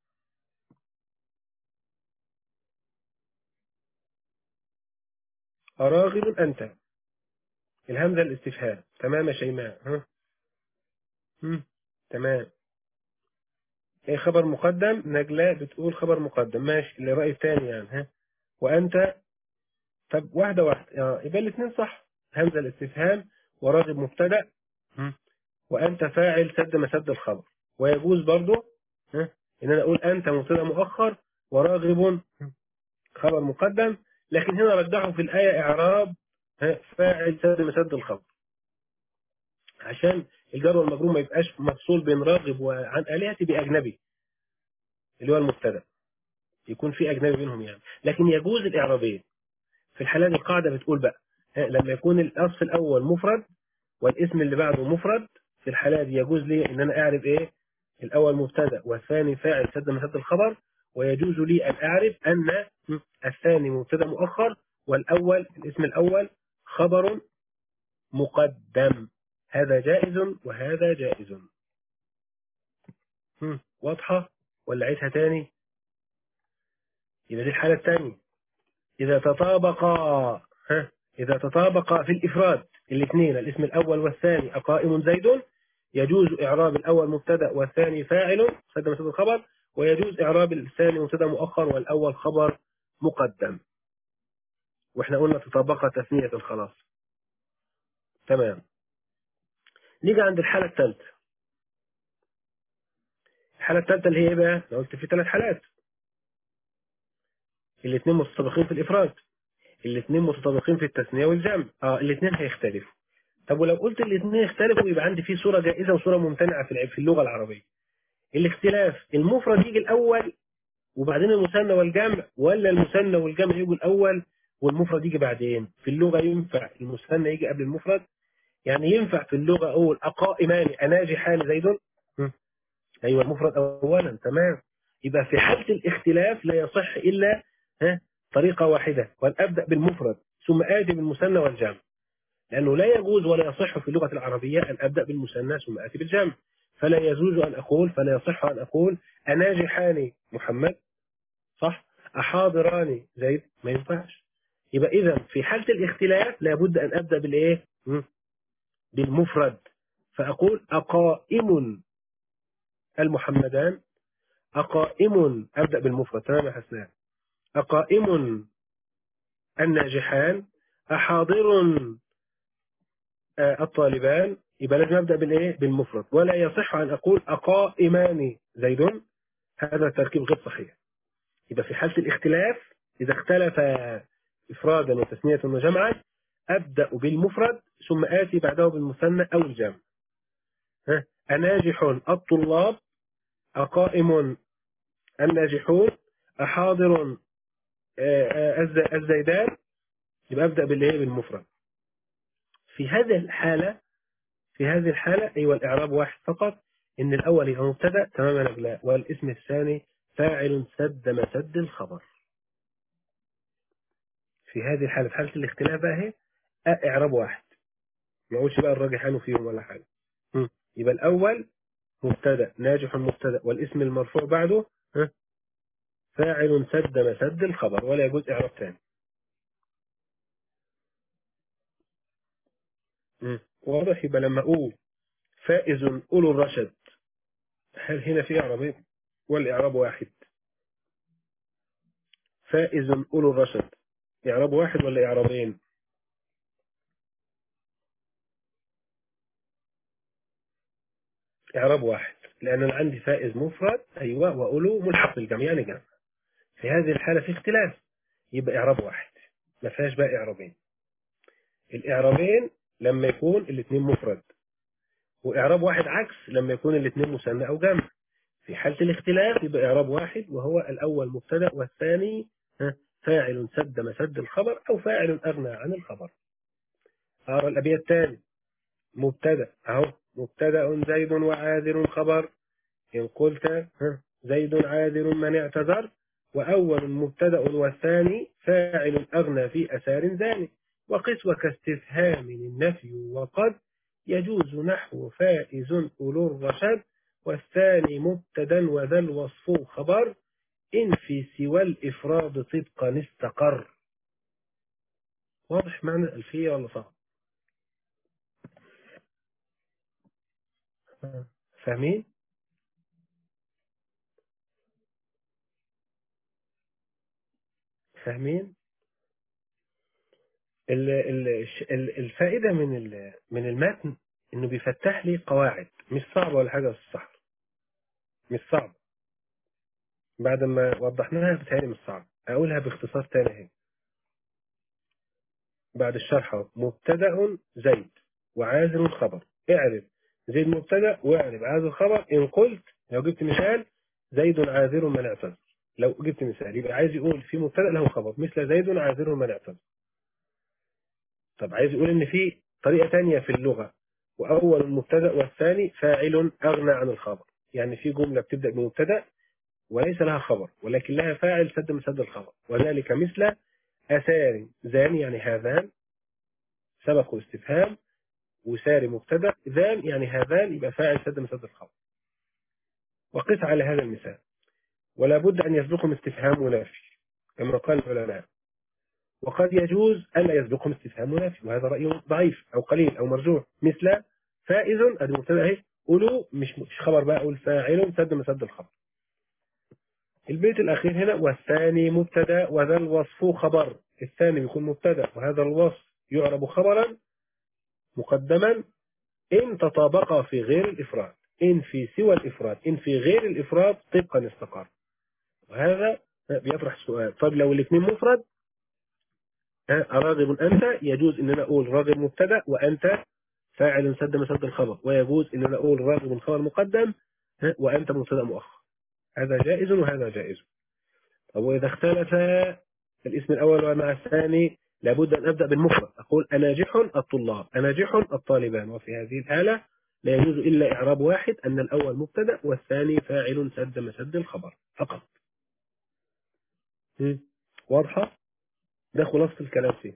أراغب أنت الهمزة الاستفهام تمام يا شيماء ها هم؟ تمام ايه خبر مقدم نجلاء بتقول خبر مقدم ماشي الرأي الثاني يعني ها وأنت طب واحدة واحدة يبقى الاثنين صح همزة الاستفهام وراغب مبتدأ وأنت فاعل سد مسد الخبر ويجوز برضو ها إن أنا أقول أنت مبتدأ مؤخر وراغب خبر مقدم لكن هنا رجعوا في الآية إعراب فاعل سد مسد الخبر عشان الجر والمجرور ما يبقاش مفصول بين راغب وعن آلهتي بأجنبي اللي هو المبتدا يكون في أجنبي بينهم يعني لكن يجوز الإعرابية في الحالة دي القاعدة بتقول بقى لما يكون الأصل الأول مفرد والاسم اللي بعده مفرد في الحالة دي يجوز لي إن أنا أعرف إيه الأول مبتدا والثاني فاعل سد مسد الخبر ويجوز لي أن أعرف أن الثاني مبتدا مؤخر والأول الاسم الأول خبر مقدم هذا جائز وهذا جائز هم، واضحة ولا عيدها تاني يبقى دي الحالة الثانية إذا تطابقا ها إذا تطابقا في الإفراد الاثنين الاسم الأول والثاني أقائم زيد يجوز إعراب الأول مبتدأ والثاني فاعل سد مسد الخبر ويجوز إعراب الثاني مبتدأ مؤخر والأول خبر مقدم واحنا قلنا تطابق تثنية الخلاص تمام نيجي عند الحالة الثالثة الحالة الثالثة اللي هي ايه بقى؟ أنا قلت في ثلاث حالات الاثنين متطابقين في الإفراد الاثنين متطابقين في التثنية والجمع اه الاثنين هيختلفوا طب ولو قلت الاثنين يختلفوا يبقى عندي في صورة جائزة وصورة ممتنعة في الع- في اللغة العربية الاختلاف المفرد يجي الأول وبعدين المثنى والجمع ولا المثنى والجمع يجوا الأول والمفرد يجي بعدين في اللغة ينفع المثنى يجي قبل المفرد يعني ينفع في اللغة أقول أقائمان أناجحان زيد هم. أيوة المفرد أولا تمام يبقى في حالة الاختلاف لا يصح إلا ها طريقة واحدة وأن أبدأ بالمفرد ثم آتي بالمثنى والجمع لأنه لا يجوز ولا يصح في اللغة العربية أن أبدأ بالمثنى ثم آتي بالجمع فلا يجوز أن أقول فلا يصح أن أقول أناجحان محمد صح أحاضران زيد ما ينفعش يبقى إذا في حالة الاختلاف لابد أن أبدأ بالإيه مم. بالمفرد فأقول أقائم المحمدان أقائم أبدأ بالمفرد تمام يا حسنان أقائم الناجحان أحاضر آه، الطالبان يبقى لازم أبدأ بالإيه بالمفرد ولا يصح أن أقول أقائمان زيد هذا التركيب غير صحيح يبقى في حالة الاختلاف إذا اختلف إفرادا وتثنية وجمعا أبدأ بالمفرد ثم آتي بعده بالمثنى أو الجمع ها أناجح الطلاب أقائم الناجحون أحاضر آه، آه، الز- الزيدان يبقى أبدأ بالإيه بالمفرد في هذه الحالة في هذه الحالة أيوة الإعراب واحد فقط إن الأول يبقى مبتدأ تماما لا والاسم الثاني فاعل سد مسد الخبر في هذه الحالة في حالة الاختلاف بقى اهي أ- إعراب واحد ما أقولش بقى الراجحان فيهم ولا حاجة م. يبقى الأول مبتدأ ناجح مبتدأ والاسم المرفوع بعده ها؟ فاعل سد مسد الخبر ولا يجوز إعراب ثاني م. واضح يبقى لما أقول فائز أولو الرشد هل هنا في إعرابين والإعراب واحد فائز أولو الرشد إعراب واحد ولا إعرابين إعراب واحد لأن أنا عندي فائز مفرد أيوة وأولو ملحق بالجمع يعني جمع في هذه الحالة في اختلاف يبقى إعراب واحد ما فيهاش بقى إعرابين الإعرابين لما يكون الاثنين مفرد وإعراب واحد عكس لما يكون الاثنين مثنى أو جمع في حالة الاختلاف يبقى إعراب واحد وهو الأول مبتدأ والثاني ها، فاعل سد مسد الخبر أو فاعل أغنى عن الخبر أرى الأبيات الثاني مبتدأ أهو مبتدأ زيد وعاذر خبر إن قلت ها، زيد عاذر من اعتذر وأول مبتدأ والثاني فاعل أغنى في أسار زاني وقس وكاستفهام النفي وقد يجوز نحو فائز أولو الرشد والثاني مبتدا وذا الوصف خبر إن في سوى الإفراد طبقا استقر واضح معنى الألفية ولا صعب فاهمين فاهمين ال- ال- ال- الفائدة من ال- من المتن إنه بيفتح لي قواعد مش صعبة ولا حاجة بس صح مش صعبة بعد ما وضحناها بتهيألي مش صعبة أقولها باختصار تاني اهي بعد الشرح أهو. مبتدأ زيد وعازر خبر اعرف زيد مبتدأ واعرف عازر خبر إن قلت لو جبت مثال زيد عاذر من اعتذر لو جبت مثال يبقى عايز يقول في مبتدأ له خبر مثل زيد عاذر من اعتذر طب عايز يقول ان في طريقة تانية في اللغة واول المبتدأ والثاني فاعل اغنى عن الخبر يعني في جملة بتبدأ بمبتدأ وليس لها خبر ولكن لها فاعل سد مسد الخبر وذلك مثل أثار زان يعني هذان سبق استفهام وسار مبتدأ ذان يعني هذان يبقى فاعل سد مسد الخبر وقس على هذا المثال ولا بد أن يسبقهم استفهام ونافي كما قال العلماء وقد يجوز ألا يسبقهم استفهام ونافي وهذا رأي ضعيف أو قليل أو مرجوح مثل فائز أدي مبتدا اهي قولوا مش مش خبر بقى أقول فاعل سد مسد الخبر البيت الأخير هنا والثاني مبتدا وذا الوصف خبر الثاني بيكون مبتدا وهذا الوصف يعرب خبرا مقدما إن تطابقا في غير الإفراد إن في سوى الإفراد إن في غير الإفراد طبقا استقر وهذا بيطرح السؤال طيب لو الاثنين مفرد راغب أنت يجوز أن أنا أقول راغب مبتدا وأنت فاعل سد مسد الخبر ويجوز أن أنا أقول راغب خبر مقدم وأنت مبتدا مؤخر هذا جائز وهذا جائز طب وإذا اختلف الاسم الأول مع الثاني لابد أن أبدأ بالمفرد أقول أناجح الطلاب أناجح الطالبان وفي هذه الحالة لا يجوز إلا إعراب واحد أن الأول مبتدا والثاني فاعل سد مسد الخبر فقط واضحة ده خلاصة الكلام فيه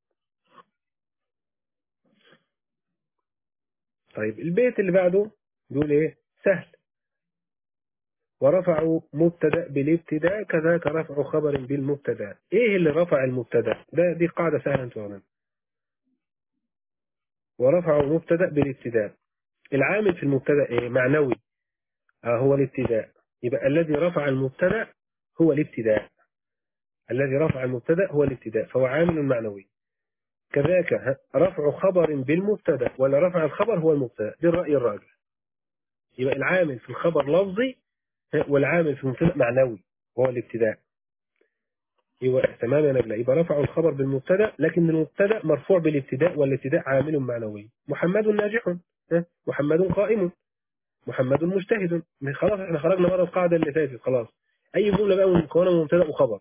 طيب البيت اللي بعده بيقول ايه سهل ورفعوا مبتدا بالابتداء كذاك رفع خبر بالمبتدا ايه اللي رفع المبتدا ده دي قاعده سهله انتوا ورفعوا مبتدا بالابتداء العامل في المبتدا ايه معنوي آه هو الابتداء يبقى الذي رفع المبتدا هو الابتداء الذي رفع المبتدا هو الابتداء فهو عامل معنوي كذاك رفع خبر بالمبتدا ولا رفع الخبر هو المبتدا ده الراي الراجح يبقى العامل في الخبر لفظي والعامل في المبتدا معنوي وهو الابتداء يبقى تمام يا نبيل يبقى رفعوا الخبر بالمبتدا لكن المبتدا مرفوع بالابتداء والابتداء عامل معنوي محمد ناجح محمد قائم محمد مجتهد خلاص احنا خرجنا بره القاعده اللي فاتت خلاص اي جمله بقى مكونه من مبتدا وخبر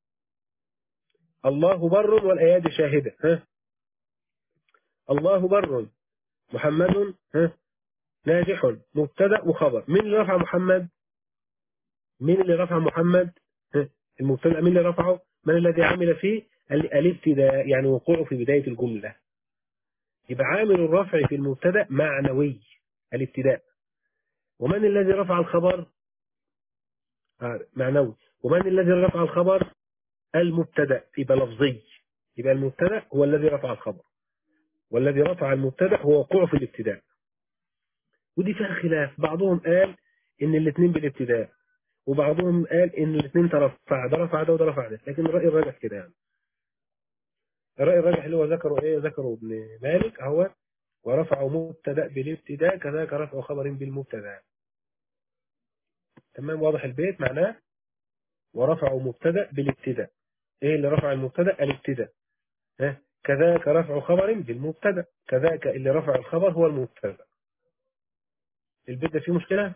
الله بر والايادي شاهده ها الله بر محمد ها ناجح مبتدا وخبر مين اللي رفع محمد مين اللي رفع محمد المبتدا مين اللي رفعه من الذي عمل فيه الابتداء يعني وقوعه في بداية الجملة يبقى عامل الرفع في المبتدا معنوي الابتداء ومن الذي رفع الخبر معنوي ومن الذي رفع الخبر المبتدا يبقى لفظي يبقى المبتدا هو الذي رفع الخبر والذي رفع المبتدا هو وقوعه في الابتداء ودي فيها خلاف بعضهم قال ان الاثنين بالابتداء وبعضهم قال ان الاثنين ترفع ده رفع ده وده رفع ده لكن الراي الراجح كده يعني الراي الراجح اللي هو ذكره ايه ذكره ابن مالك اهو ورفعوا مبتدا بالابتداء كذاك رفع خبر بالمبتدا تمام واضح البيت معناه ورفعوا مبتدا بالابتداء ايه اللي رفع المبتدا الابتداء ها كذاك رفع خبر بالمبتدا كذاك اللي رفع الخبر هو المبتدا البيت ده فيه مشكله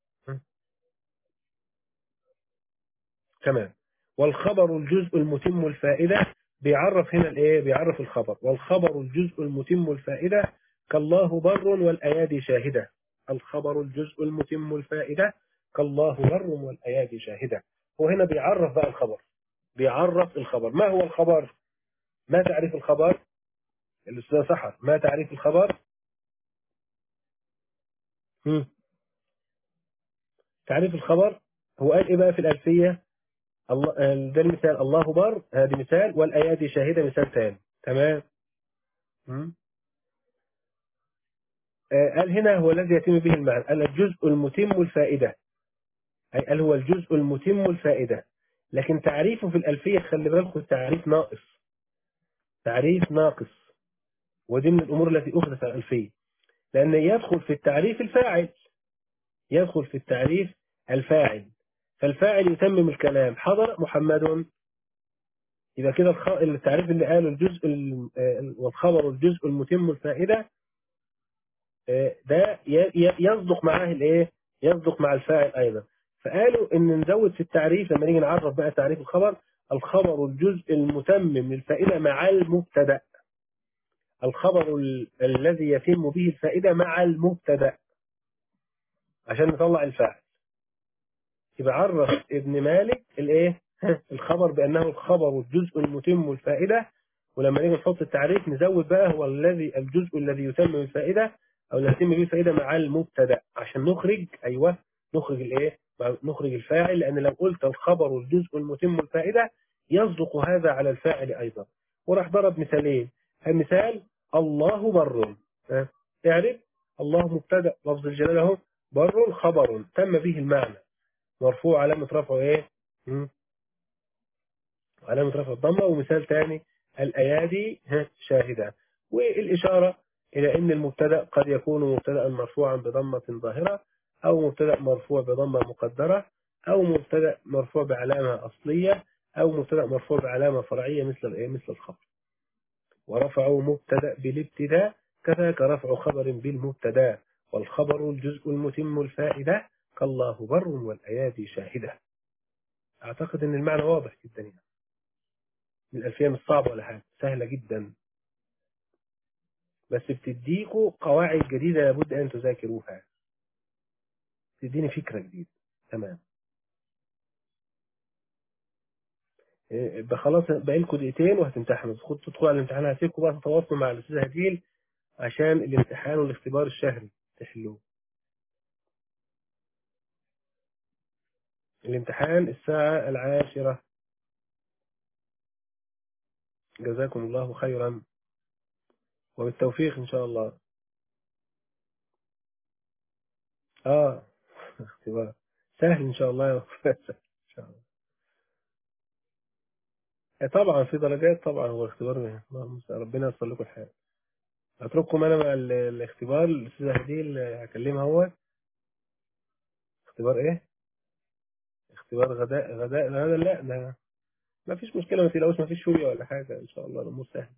تمام والخبر الجزء المتم الفائدة بيعرف هنا الايه بيعرف الخبر والخبر الجزء المتم الفائدة كالله بر والأيادي شاهدة الخبر الجزء المتم الفائدة كالله بر والأيادي شاهدة وهنا بيعرف بقى الخبر بيعرف الخبر ما هو الخبر ما تعريف الخبر الأستاذ سحر ما تعريف الخبر هم. تعريف الخبر هو قال ايه بقى في الألفية الله ده المثال الله بر هذه مثال والأيادي شاهدة مثال ثاني تمام قال هنا هو الذي يتم به المعنى قال الجزء المتم الفائدة أي قال هو الجزء المتم الفائدة لكن تعريفه في الألفية خلي بالكم تعريف ناقص تعريف ناقص ودي من الأمور التي أخذت في الألفية لأن يدخل في التعريف الفاعل يدخل في التعريف الفاعل فالفاعل يتمم الكلام حضر محمد يبقى كده التعريف اللي قاله الجزء والخبر الجزء المتم الفائدة ده يصدق معاه الايه يصدق مع الفاعل ايضا فقالوا ان نزود في التعريف لما نيجي نعرف بقى تعريف الخبر الخبر الجزء المتمم للفائدة مع المبتدا الخبر الذي يتم به الفائدة مع المبتدا عشان نطلع الفاعل يبقى عرف ابن مالك الايه الخبر بانه الخبر الجزء المتم الفائده ولما نيجي نحط التعريف نزود بقى هو الذي الجزء الذي يتم الفائده او الذي يتم به الفائده مع المبتدا عشان نخرج ايوه نخرج الايه نخرج الفاعل لان لو قلت الخبر الجزء المتم الفائده يصدق هذا على الفاعل ايضا وراح ضرب مثالين المثال الله بر ها؟ اعرف الله مبتدا لفظ الجلاله اهو بر خبر تم به المعنى مرفوع علامه رفعه ايه مم. علامه رفع الضمه ومثال ثاني الايادي ها، شاهده والاشاره الى ان المبتدا قد يكون مبتدا مرفوعا بضمه ظاهره او مبتدا مرفوع بضمه مقدره او مبتدا مرفوع بعلامه اصليه او مبتدا مرفوع بعلامه فرعيه مثل الايه مثل الخبر ورفعوا مبتدا بالابتداء كذاك رفع خبر بالمبتدا والخبر الجزء المتم الفائده كالله بر والايادي شاهده اعتقد ان المعنى واضح جدا يعني من الألفية مش صعبة ولا حاجة سهلة جدا بس بتديكوا قواعد جديدة لابد أن تذاكروها تديني فكرة جديدة تمام إيه، يبقى خلاص بقى لكم دقيقتين وهتمتحنوا خد تدخلوا على الامتحان هسيبكم بقى تتواصلوا مع الأستاذ هديل عشان الامتحان والاختبار الشهري تحلوه الامتحان الساعة العاشرة جزاكم الله خيرا وبالتوفيق إن شاء الله آه اختبار سهل إن شاء الله يا وفاء. إن شاء الله إيه طبعا في درجات طبعا هو اختبار اللهم المستعان. ربنا ييسر لكم الحال اترككم انا مع ال- الاختبار الاستاذه هديل هكلمها هو اختبار ايه اختبار غداء غداء هذا لا ده ما فيش مشكله ما تقلقوش ما فيش شويه ولا حاجه ان شاء الله الامور سهله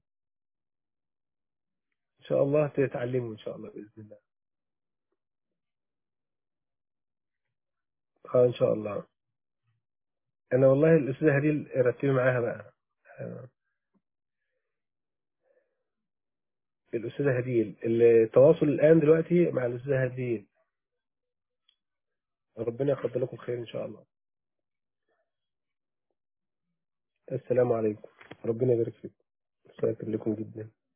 ان شاء الله تتعلموا ان شاء الله باذن الله اه ان شاء الله انا والله الاستاذه هديل رتبي معاها بقى آه، الاستاذه هديل التواصل الان دلوقتي مع الاستاذه هديل ربنا يقدر لكم خير ان شاء الله السلام عليكم ربنا يبارك فيكم شاكر لكم جدا